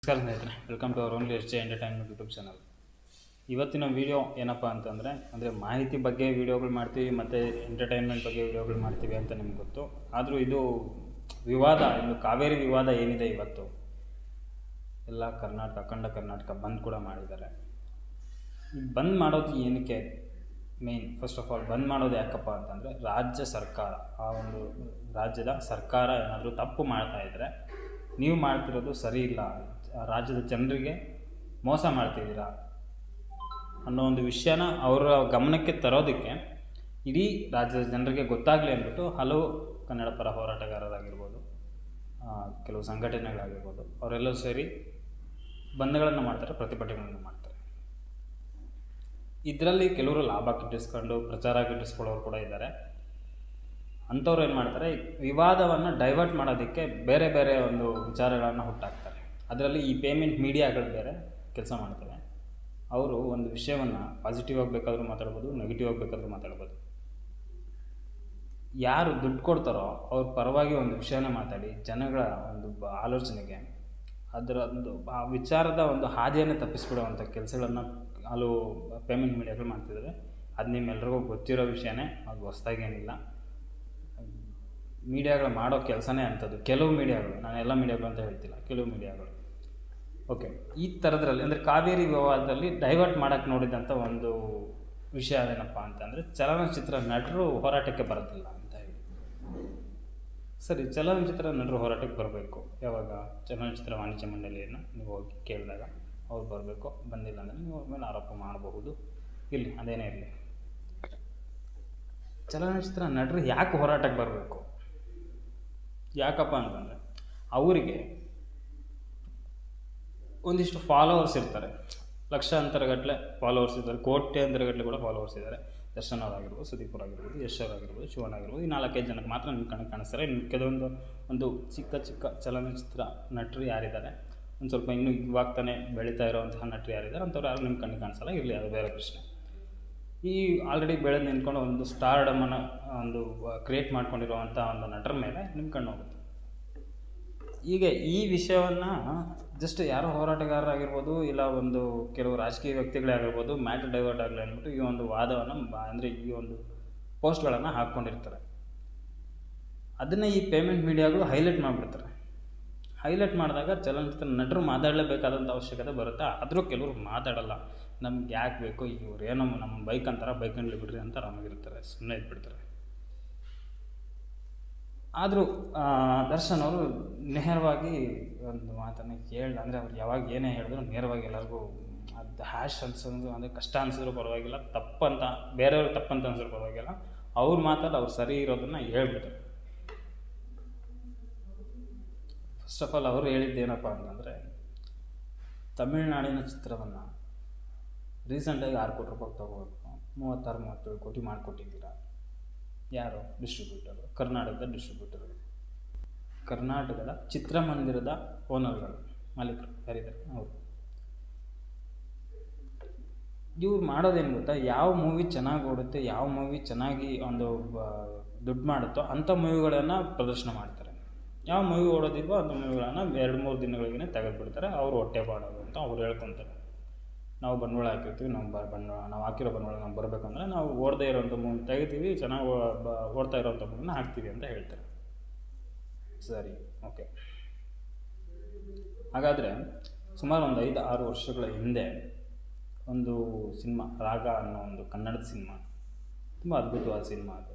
ನಮಸ್ಕಾರ ಸ್ನೇಹಿತರೆ welcome to our only S J entertainment YouTube channel ಇವತ್ತಿನ ವೀಡಿಯೋ ಏನಪ್ಪ ಅಂತಂದರೆ ಅಂದರೆ ಮಾಹಿತಿ ಬಗ್ಗೆ ವೀಡಿಯೋಗಳು ಮಾಡ್ತೀವಿ ಮತ್ತು ಎಂಟರ್ಟೈನ್ಮೆಂಟ್ ಬಗ್ಗೆ ವೀಡಿಯೋಗಳು ಮಾಡ್ತೀವಿ ಅಂತ ನಿಮ್ಗೆ ಗೊತ್ತು ಆದರೂ ಇದು ವಿವಾದ ಇನ್ನು ಕಾವೇರಿ ವಿವಾದ ಏನಿದೆ ಇವತ್ತು ಎಲ್ಲ ಕರ್ನಾಟಕ ಅಖಂಡ ಕರ್ನಾಟಕ ಬಂದ್ ಕೂಡ ಮಾಡಿದ್ದಾರೆ ಈ ಬಂದ್ ಮಾಡೋದು ಏನಕ್ಕೆ ಮೇಯ್ನ್ ಫಸ್ಟ್ ಆಫ್ ಆಲ್ ಬಂದ್ ಮಾಡೋದು ಯಾಕಪ್ಪ ಅಂತಂದರೆ ರಾಜ್ಯ ಸರ್ಕಾರ ಆ ಒಂದು ರಾಜ್ಯದ ಸರ್ಕಾರ ಏನಾದರೂ ತಪ್ಪು ಮಾಡ್ತಾ ಇದ್ದರೆ ನೀವು ಮಾಡ್ತಿರೋದು ಸರಿ ಇಲ್ಲ ಆ ರಾಜ್ಯದ ಜನರಿಗೆ ಮೋಸ ಮಾಡ್ತಿದ್ದೀರಾ ಅನ್ನೋ ಒಂದು ವಿಷಯನ ಅವರ ಗಮನಕ್ಕೆ ತರೋದಕ್ಕೆ ಇಡೀ ರಾಜ್ಯದ ಜನರಿಗೆ ಗೊತ್ತಾಗಲಿ ಅಂದ್ಬಿಟ್ಟು ಹಲವು ಕನ್ನಡ ಪರ ಹೋರಾಟಗಾರರಾಗಿರ್ಬೋದು ಆ, ಕೆಲವು ಸಂಘಟನೆಗಳಾಗಿರ್ಬೋದು ಅವರೆಲ್ಲರೂ ಸೇರಿ ಬಂದ್ಗಳನ್ನು ಮಾಡ್ತಾರೆ ಪ್ರತಿಭಟನೆಗಳನ್ನು ಮಾಡ್ತಾರೆ ಇದರಲ್ಲಿ ಕೆಲವರು ಲಾಭ ಗಿಟ್ಟಿಸ್ಕೊಂಡು ಪ್ರಚಾರ ಗಿಟ್ಟಿಸ್ಕೊಳ್ಳೋರು ಕೂಡ ಇದ್ದಾರೆ ಅಂಥವ್ರು ಏನು ಮಾಡ್ತಾರೆ ವಿವಾದವನ್ನು ಡೈವರ್ಟ್ ಮಾಡೋದಕ್ಕೆ ಬೇರೆ ಬೇರೆ ಒಂದು ವಿಚಾರಗಳನ್ನು ಹುಟ್ಟಾಕ್ತಾರೆ ಅದರಲ್ಲಿ ಈ ಪೇಮೆಂಟ್ ಮೀಡಿಯಾಗಳು ಬೇರೆ ಕೆಲಸ ಮಾಡ್ತವೆ ಅವರು ಒಂದು ವಿಷಯವನ್ನು ಪಾಸಿಟಿವ್ ಆಗಿ ಬೇಕಾದರೂ ಮಾತಾಡ್ಬೋದು ನೆಗೆಟಿವ್ ಆಗಿ ಬೇಕಾದರೂ ಮಾತಾಡ್ಬೋದು ಯಾರು ದುಡ್ಡು ಕೊಡ್ತಾರೋ ಅವ್ರ ಪರವಾಗಿ ಒಂದು ವಿಷಯನ ಮಾತಾಡಿ ಜನಗಳ ಒಂದು ಬ- ಆಲೋಚನೆಗೆ ಅದರ ಒಂದು ಆ ವಿಚಾರದ ಒಂದು ಹಾದಿಯನ್ನು ತಪ್ಪಿಸ್ಬಿಡುವಂಥ ಕೆಲಸಗಳನ್ನು ಹಲವು ಪೇಮೆಂಟ್ ಮೀಡಿಯಾಗಳು ಮಾಡ್ತಿದ್ದಾರೆ ಅದು ನಿಮ್ಮೆಲ್ರಿಗೂ ಗೊತ್ತಿರೋ ವಿಷಯನೇ ಅದು ಹೊಸ್ದಾಗಿ ಏನಿಲ್ಲ ಮೀಡಿಯಾಗಳು ಮಾಡೋ ಕೆಲಸನೇ ಅಂಥದ್ದು ಕೆಲವು ಮೀಡಿಯಾಗಳು ನಾನು ಎಲ್ಲ ಮೀಡಿಯಾಗಳು ಅಂತ ಹೇಳ್ತಿಲ್ಲ ಕೆಲವು ಮೀಡಿಯಾಗಳು ಓಕೆ ಈ ಥರದ್ರಲ್ಲಿ ಅಂದರೆ ಕಾವೇರಿ ವಿವಾದದಲ್ಲಿ ಡೈವರ್ಟ್ ಮಾಡೋಕ್ಕೆ ನೋಡಿದಂಥ ಒಂದು ವಿಷಯ ಏನಪ್ಪ ಅಂತಂದರೆ ಚಲನಚಿತ್ರ ನಟರು ಹೋರಾಟಕ್ಕೆ ಬರೋದಿಲ್ಲ ಅಂತ ಹೇಳಿ ಸರಿ ಚಲನಚಿತ್ರ ನಟರು ಹೋರಾಟಕ್ಕೆ ಬರಬೇಕು ಯಾವಾಗ ಚಲನಚಿತ್ರ ವಾಣಿಜ್ಯ ಮಂಡಳಿಯನ್ನು ನೀವು ಹೋಗಿ ಕೇಳಿದಾಗ ಅವ್ರು ಬರಬೇಕು ಬಂದಿಲ್ಲ ಅಂದರೆ ನೀವು ಅವ್ರ ಮೇಲೆ ಆರೋಪ ಮಾಡಬಹುದು ಇರಲಿ ಅದೇನೇ ಇರಲಿ ಚಲನಚಿತ್ರ ನಟರು ಯಾಕೆ ಹೋರಾಟಕ್ಕೆ ಬರಬೇಕು ಯಾಕಪ್ಪ ಅಂತಂದರೆ ಅವರಿಗೆ ಒಂದಿಷ್ಟು ಫಾಲೋವರ್ಸ್ ಇರ್ತಾರೆ ಲಕ್ಷಾಂತರಗಟ್ಟಲೆ ಫಾಲೋವರ್ಸ್ ಇದ್ದಾರೆ ಕೋಟ್ಯಾಂತರಗಟ್ಟಲೆ ಕೂಡ ಫಾಲೋವರ್ಸ್ ಇದ್ದಾರೆ ದರ್ಶನ್ ಅವರಾಗಿರ್ಬೋದು ಸುದೀಪ್ ಅವರಾಗಿರ್ಬೋದು ಯಶ್ ಅವರಾಗಿರ್ಬೋದು ಶಿವನ್ ಆಗಿರ್ಬೋದು ಈ ನಾಲ್ಕೈದು ಜನಕ್ಕೆ ಮಾತ್ರ ನಿಮ್ಮ ಕಣ್ಣಿಗೆ ಕಾಣಿಸ್ತಾರೆ ಇನ್ನು ಕೆಲವೊಂದು ಒಂದು ಚಿಕ್ಕ ಚಿಕ್ಕ ಚಲನಚಿತ್ರ ನಟರು ಯಾರಿದ್ದಾರೆ ಒಂದು ಸ್ವಲ್ಪ ಇನ್ನೂ ಇವಾಗ ತಾನೇ ಬೆಳೀತಾ ಇರೋವಂತಹ ನಟರು ಯಾರಿದ್ದಾರೆ ಅಂಥವ್ರು ಯಾರು ನಿಮ್ಮ ಕಣ್ಣಿಗೆ ಕಾಣಿಸಲ್ಲ ಇರಲಿ ಅದು ಬೇರೆ ಪ್ರಶ್ನೆ ಈ ಆಲ್ರೆಡಿ ಬೆಳೆದು ನಿಂತ್ಕೊಂಡು ಒಂದು ಸ್ಟಾರ್ಡಮನ್ನು ಒಂದು ಕ್ರಿಯೇಟ್ ಮಾಡ್ಕೊಂಡಿರುವಂಥ ಒಂದು ನಟರ ಮೇಲೆ ನಿಮ್ಮ ಕಣ್ಣು ಹೋಗುತ್ತೆ ಈಗ ಈ ವಿಷಯವನ್ನು ಜಸ್ಟ್ ಯಾರೋ ಹೋರಾಟಗಾರರಾಗಿರ್ಬೋದು ಇಲ್ಲ ಒಂದು ಕೆಲವು ರಾಜಕೀಯ ವ್ಯಕ್ತಿಗಳೇ ಆಗಿರ್ಬೋದು ಮ್ಯಾಟರ್ ಡೈವರ್ಟ್ ಆಗಲಿ ಅಂದ್ಬಿಟ್ಟು ಈ ಒಂದು ವಾದವನ್ನು ಅಂದರೆ ಈ ಒಂದು ಪೋಸ್ಟ್ಗಳನ್ನು ಹಾಕ್ಕೊಂಡಿರ್ತಾರೆ ಅದನ್ನು ಈ ಪೇಮೆಂಟ್ ಮೀಡಿಯಾಗಳು ಹೈಲೈಟ್ ಮಾಡಿಬಿಡ್ತಾರೆ ಹೈಲೈಟ್ ಮಾಡಿದಾಗ ಚಲನಚಿತ್ರ ನಟರು ಮಾತಾಡಲೇಬೇಕಾದಂಥ ಅವಶ್ಯಕತೆ ಬರುತ್ತೆ ಆದರೂ ಕೆಲವರು ಮಾತಾಡಲ್ಲ ನಮ್ಗೆ ಯಾಕೆ ಬೇಕು ಇವ್ರು ಏನೋ ನಮ್ಮ ಬೈಕ್ ಅಂತಾರೆ ಬೈಕ್ ಅಂಡ್ಲಿ ಬಿಡ್ರಿ ಅಂತ ಆರಾಮಾಗಿರ್ತಾರೆ ಸುಮ್ಮನೆ ಇದ್ಬಿಡ್ತಾರೆ ಆದರೂ ದರ್ಶನ್ ಅವರು ನೇರವಾಗಿ ಒಂದು ಮಾತನ್ನು ಕೇಳ ಅಂದರೆ ಅವ್ರು ಯಾವಾಗ ಏನೇ ಹೇಳಿದ್ರು ನೇರವಾಗಿ ಎಲ್ಲರಿಗೂ ಅದು ಹ್ಯಾಶ್ ಅನ್ಸೋದು ಅಂದರೆ ಕಷ್ಟ ಅನ್ಸಿದ್ರು ಪರವಾಗಿಲ್ಲ ತಪ್ಪಂತ ಬೇರೆಯವ್ರಿಗೆ ತಪ್ಪಂತ ಅನ್ಸಿದ್ರು ಪರವಾಗಿಲ್ಲ ಅವ್ರ ಮಾತಲ್ಲಿ ಅವ್ರು ಸರಿ ಇರೋದನ್ನು ಹೇಳ್ಬಿಡ್ತಾರೆ ಫಸ್ಟ್ ಆಫ್ ಆಲ್ ಅವರು ಹೇಳಿದ್ದೇನಪ್ಪ ಅಂತಂದರೆ ತಮಿಳುನಾಡಿನ ಚಿತ್ರವನ್ನು ರೀಸೆಂಟಾಗಿ ಆರು ಕೋಟಿ ರೂಪಾಯಿ ತೊಗೋಬೇಕು ಮೂವತ್ತಾರು ಮೂವತ್ತೇಳು ಕೋಟಿ ಮಾಡಿಕೊಟ್ಟಿದ್ದೀರಾ ಯಾರು ಡಿಸ್ಟ್ರಿಬ್ಯೂಟರು ಕರ್ನಾಟಕದ ಡಿಸ್ಟ್ರಿಬ್ಯೂಟರ್ ಕರ್ನಾಟಕದ ಚಿತ್ರಮಂದಿರದ ಓನರ್ಗಳು ಮಾಲೀಕರು ಯಾರಿದ್ದಾರೆ ಅವರು ಇವ್ರು ಮಾಡೋದೇನು ಗೊತ್ತಾ ಯಾವ ಮೂವಿ ಚೆನ್ನಾಗಿ ಓಡುತ್ತೆ ಯಾವ ಮೂವಿ ಚೆನ್ನಾಗಿ ಒಂದು ಬ- ದುಡ್ಡು ಮಾಡುತ್ತೋ ಅಂಥ ಮೂವಿಗಳನ್ನು ಪ್ರದರ್ಶನ ಮಾಡ್ತಾರೆ ಯಾವ ಮೂವಿ ಓಡೋದಿಲ್ವೋ ಅಂಥ ಮೂವಿಗಳನ್ನು ಎರಡು ಮೂರು ದಿನಗಳಿಗೇ ತೆಗೆದುಬಿಡ್ತಾರೆ ಅವರು ಹೊಟ್ಟೆ ಪಾಡೋದು ಅಂತ ಅವ್ರು ಹೇಳ್ಕೊತಾರೆ ನಾವು ಬಂಡವಾಳ ಹಾಕಿರ್ತೀವಿ ನಾವು ಬ ಬಂಡವಾಳ ನಾವು ಹಾಕಿರೋ ಬಂಡವಾಳ ನಾವು ಬರಬೇಕಂದ್ರೆ ನಾವು ಓಡದೇ ಇರೋಂಥ ಮೂವಿ ತೆಗಿತೀವಿ ಚೆನ್ನಾಗಿ ಓ- ಬ- ಓಡ್ತಾ ಇರೋಂಥ ಮೂವಿನ ಹಾಕ್ತೀವಿ ಅಂತ ಹೇಳ್ತಾರೆ ಸರಿ ಓಕೆ ಹಾಗಾದರೆ ಸುಮಾರು ಒಂದು ಐದು ಆರು ವರ್ಷಗಳ ಹಿಂದೆ ಒಂದು ಸಿನಿಮಾ ರಾಗ ಅನ್ನೋ ಒಂದು ಕನ್ನಡದ ಸಿನಿಮಾ ತುಂಬ ಅದ್ಭುತವಾದ ಸಿನಿಮಾ ಅದು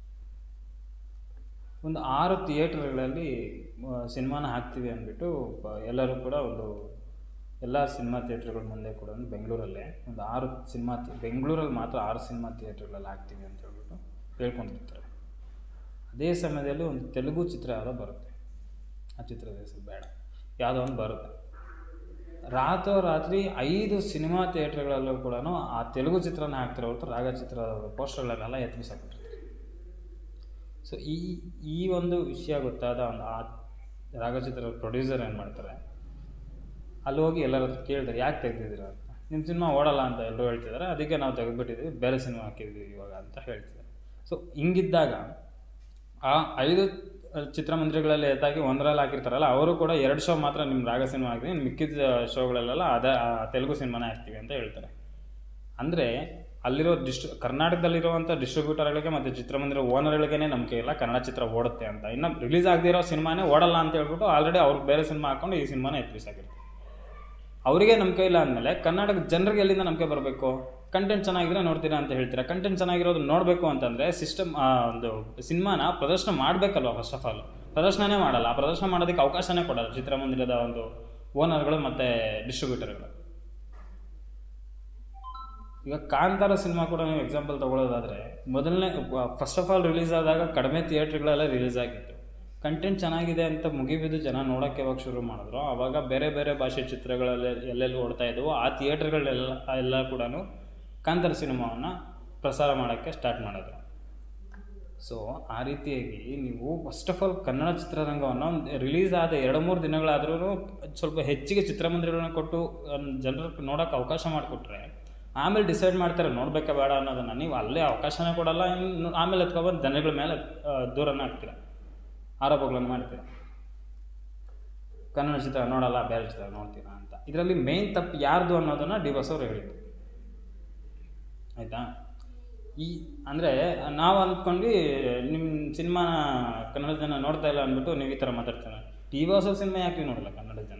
ಒಂದು ಆರು ಥಿಯೇಟರ್ಗಳಲ್ಲಿ ಸಿನಿಮಾನ ಹಾಕ್ತೀವಿ ಅಂದ್ಬಿಟ್ಟು ಪ- ಎಲ್ಲರೂ ಕೂಡ ಒಂದು ಎಲ್ಲ ಸಿನಿಮಾ ಥಿಯೇಟ್ರ್ಗಳ ಮುಂದೆ ಕೂಡ ಒಂದು ಬೆಂಗಳೂರಲ್ಲೇ ಒಂದು ಆರು ಸಿನಿಮಾ ಬೆಂಗಳೂರಲ್ಲಿ ಮಾತ್ರ ಆರು ಸಿನಿಮಾ ಥಿಯೇಟ್ರ್ಗಳಲ್ಲಿ ಹಾಕ್ತೀವಿ ಅಂತ ಹೇಳ್ಬಿಟ್ಟು ಹೇಳ್ಕೊಂಡಿರ್ತಾರೆ ಅದೇ ಸಮಯದಲ್ಲಿ ಒಂದು ತೆಲುಗು ಚಿತ್ರ ಯಾವುದೋ ಬರುತ್ತೆ ಆ ಚಿತ್ರದ ಹೆಸರು ಬೇಡ ಯಾವುದೋ ಒಂದು ಬರುತ್ತೆ ರಾತ್ರೋರಾತ್ರಿ ಐದು ಸಿನಿಮಾ ಥಿಯೇಟ್ರ್ಗಳಲ್ಲೂ ಕೂಡ ಆ ತೆಲುಗು ಚಿತ್ರನ ಹಾಕ್ತಿರೋ ಹೊರತು ರಾಗ ಚಿತ್ರ ಪೋಸ್ಟರ್ಗಳನ್ನೆಲ್ಲ ಎತ್ತಿಸಾಕ್ಬಿಟ್ಟಿರ್ತಾರೆ ಸೊ ಈ ಈ ಒಂದು ವಿಷಯ ಗೊತ್ತಾದ ಒಂದು ಆ ರಾಗಚಿತ್ರದ ಪ್ರೊಡ್ಯೂಸರ್ ಏನು ಮಾಡ್ತಾರೆ ಅಲ್ಲಿ ಹೋಗಿ ಎಲ್ಲರ ಹತ್ರ ಕೇಳ್ತಾರೆ ಯಾಕೆ ತೆಗ್ದಿದ್ದೀರಾ ಅಂತ ನಿಮ್ಮ ಸಿನಿಮಾ ಓಡಲ್ಲ ಅಂತ ಎಲ್ಲರೂ ಹೇಳ್ತಿದ್ದಾರೆ ಅದಕ್ಕೆ ನಾವು ತೆಗೆದುಬಿಟ್ಟಿದ್ದೀವಿ ಬೇರೆ ಸಿನಿಮಾ ಹಾಕಿದ್ದೀವಿ ಇವಾಗ ಅಂತ ಹೇಳ್ತಿದ್ದಾರೆ ಸೊ ಹಿಂಗಿದ್ದಾಗ ಆ ಐದು ಚಿತ್ರಮಂದಿರಗಳಲ್ಲಿ ಎತ್ತಾಗಿ ಒಂದರಲ್ಲಿ ಹಾಕಿರ್ತಾರಲ್ಲ ಅವರು ಕೂಡ ಎರಡು ಶೋ ಮಾತ್ರ ನಿಮ್ಮ ರಾಗ ಸಿನಿಮಾ ಹಾಕಿದ್ರೆ ಇನ್ನು ಮಿಕ್ಕಿದ ಶೋಗಳಲ್ಲೆಲ್ಲ ಅದ ಆ ತೆಲುಗು ಸಿನಿಮಾನೇ ಹಾಕ್ತೀವಿ ಅಂತ ಹೇಳ್ತಾರೆ ಅಂದರೆ ಅಲ್ಲಿರೋ ಡಿಸ್ಟ್ರಿ ಕರ್ನಾಟಕದಲ್ಲಿರುವಂಥ ಡಿಸ್ಟ್ರಿಬ್ಯೂಟರ್ಗಳಿಗೆ ಮತ್ತು ಚಿತ್ರಮಂದಿರ ಓನರ್ಗಳಿಗೇ ನಂಬಿಕೆ ಇಲ್ಲ ಕನ್ನಡ ಚಿತ್ರ ಓಡುತ್ತೆ ಅಂತ ಇನ್ನು ರಿಲೀಸ್ ಆಗದಿರೋ ಸಿನಿಮಾನೇ ಓಡಲ್ಲ ಅಂತ ಹೇಳ್ಬಿಟ್ಟು ಆಲ್ರೆಡಿ ಅವ್ರು ಬೇರೆ ಸಿನಿಮಾ ಹಾಕೊಂಡು ಈ ಸಿನಿಮಾನ ಎತ್ತಿಸಾಗಿರ್ತಾರೆ ಅವರಿಗೆ ನಂಬಿಕೆ ಇಲ್ಲ ಅಂದಮೇಲೆ ಕರ್ನಾಟಕ ಜನರಿಗೆ ಎಲ್ಲಿಂದ ನಂಬಿಕೆ ಬರಬೇಕು ಕಂಟೆಂಟ್ ಚೆನ್ನಾಗಿದ್ರೆ ನೋಡ್ತೀರಾ ಅಂತ ಹೇಳ್ತೀರಾ ಕಂಟೆಂಟ್ ಚೆನ್ನಾಗಿರೋದು ನೋಡಬೇಕು ಅಂತಂದರೆ ಸಿಸ್ಟಮ್ ಒಂದು ಸಿನಿಮಾನ ಪ್ರದರ್ಶನ ಮಾಡಬೇಕಲ್ವ ಫಸ್ಟ್ ಆಫ್ ಆಲ್ ಪ್ರದರ್ಶನನೇ ಮಾಡಲ್ಲ ಆ ಪ್ರದರ್ಶನ ಮಾಡೋದಕ್ಕೆ ಅವಕಾಶನೇ ಕೊಡಲ್ಲ ಚಿತ್ರಮಂದಿರದ ಒಂದು ಓನರ್ಗಳು ಮತ್ತು ಡಿಸ್ಟ್ರಿಬ್ಯೂಟರ್ಗಳು ಈಗ ಕಾಂತಾರ ಸಿನಿಮಾ ಕೂಡ ನೀವು ಎಕ್ಸಾಂಪಲ್ ತೊಗೊಳ್ಳೋದಾದರೆ ಮೊದಲನೇ ಫಸ್ಟ್ ಆಫ್ ಆಲ್ ರಿಲೀಸ್ ಆದಾಗ ಕಡಿಮೆ ಥಿಯೇಟ್ರ್ಗಳಲ್ಲೇ ರಿಲೀಸ್ ಆಗಿತ್ತು ಕಂಟೆಂಟ್ ಚೆನ್ನಾಗಿದೆ ಅಂತ ಮುಗಿಬಿದ್ದು ಜನ ನೋಡೋಕ್ಕೆ ಯಾವಾಗ ಶುರು ಮಾಡಿದ್ರು ಆವಾಗ ಬೇರೆ ಬೇರೆ ಭಾಷೆ ಚಿತ್ರಗಳಲ್ಲಿ ಎಲ್ಲೆಲ್ಲಿ ಓಡ್ತಾ ಇದ್ವು ಆ ಥಿಯೇಟ್ರ್ಗಳೆಲ್ಲ ಎಲ್ಲ ಕೂಡ ಕಾಂತಾರ ಸಿನಿಮಾವನ್ನು ಪ್ರಸಾರ ಮಾಡೋಕ್ಕೆ ಸ್ಟಾರ್ಟ್ ಮಾಡಿದ್ರು ಸೊ ಆ ರೀತಿಯಾಗಿ ನೀವು ಫಸ್ಟ್ ಆಫ್ ಆಲ್ ಕನ್ನಡ ಚಿತ್ರರಂಗವನ್ನು ರಿಲೀಸ್ ಆದ ಎರಡು ಮೂರು ದಿನಗಳಾದ್ರೂ ಸ್ವಲ್ಪ ಹೆಚ್ಚಿಗೆ ಚಿತ್ರಮಂದಿರಗಳನ್ನ ಕೊಟ್ಟು ಜನರಿಗೆ ನೋಡೋಕ್ಕೆ ಅವಕಾಶ ಮಾಡಿಕೊಟ್ರೆ ಆಮೇಲೆ ಡಿಸೈಡ್ ಮಾಡ್ತಾರೆ ನೋಡಬೇಕಾ ಬೇಡ ಅನ್ನೋದನ್ನು ನೀವು ಅಲ್ಲೇ ಅವಕಾಶನೇ ಕೊಡಲ್ಲ ಇನ್ನು ಆಮೇಲೆ ಎತ್ಕೊಬಂದು ಜನಗಳ ಮೇಲೆ ಆ, ದೂರನ್ನ ಹಾಕ್ತೀರ ಆರೋಪಗಳನ್ನು ಮಾಡ್ತೀರ ಕನ್ನಡ ಚಿತ್ರ ನೋಡಲ್ಲ ಬೇರೆ ಚಿತ್ರ ನೋಡ್ತೀರಾ ಅಂತ ಇದರಲ್ಲಿ ಮೇನ್ ತಪ್ಪು ಯಾರ್ದು ಅನ್ನೋದನ್ನು ಡಿ ಬಸ್ ಅವರು ಹೇಳಿದ್ರು ಆಯಿತಾ ಈ ಅಂದರೆ ನಾವು ಅಂದ್ಕೊಂಡು ನಿಮ್ಮ ಸಿನಿಮಾನ ಕನ್ನಡ ಜನ ನೋಡ್ತಾ ಇಲ್ಲ ಅಂದ್ಬಿಟ್ಟು ನೀವು ಈ ಥರ ಮಾತಾಡ್ತಾರೆ ಟಿ ವಿ ಹೊಸ ಸಿನಿಮಾ ಯಾಕೆ ನೋಡಲ್ಲ ಕನ್ನಡ ಜನ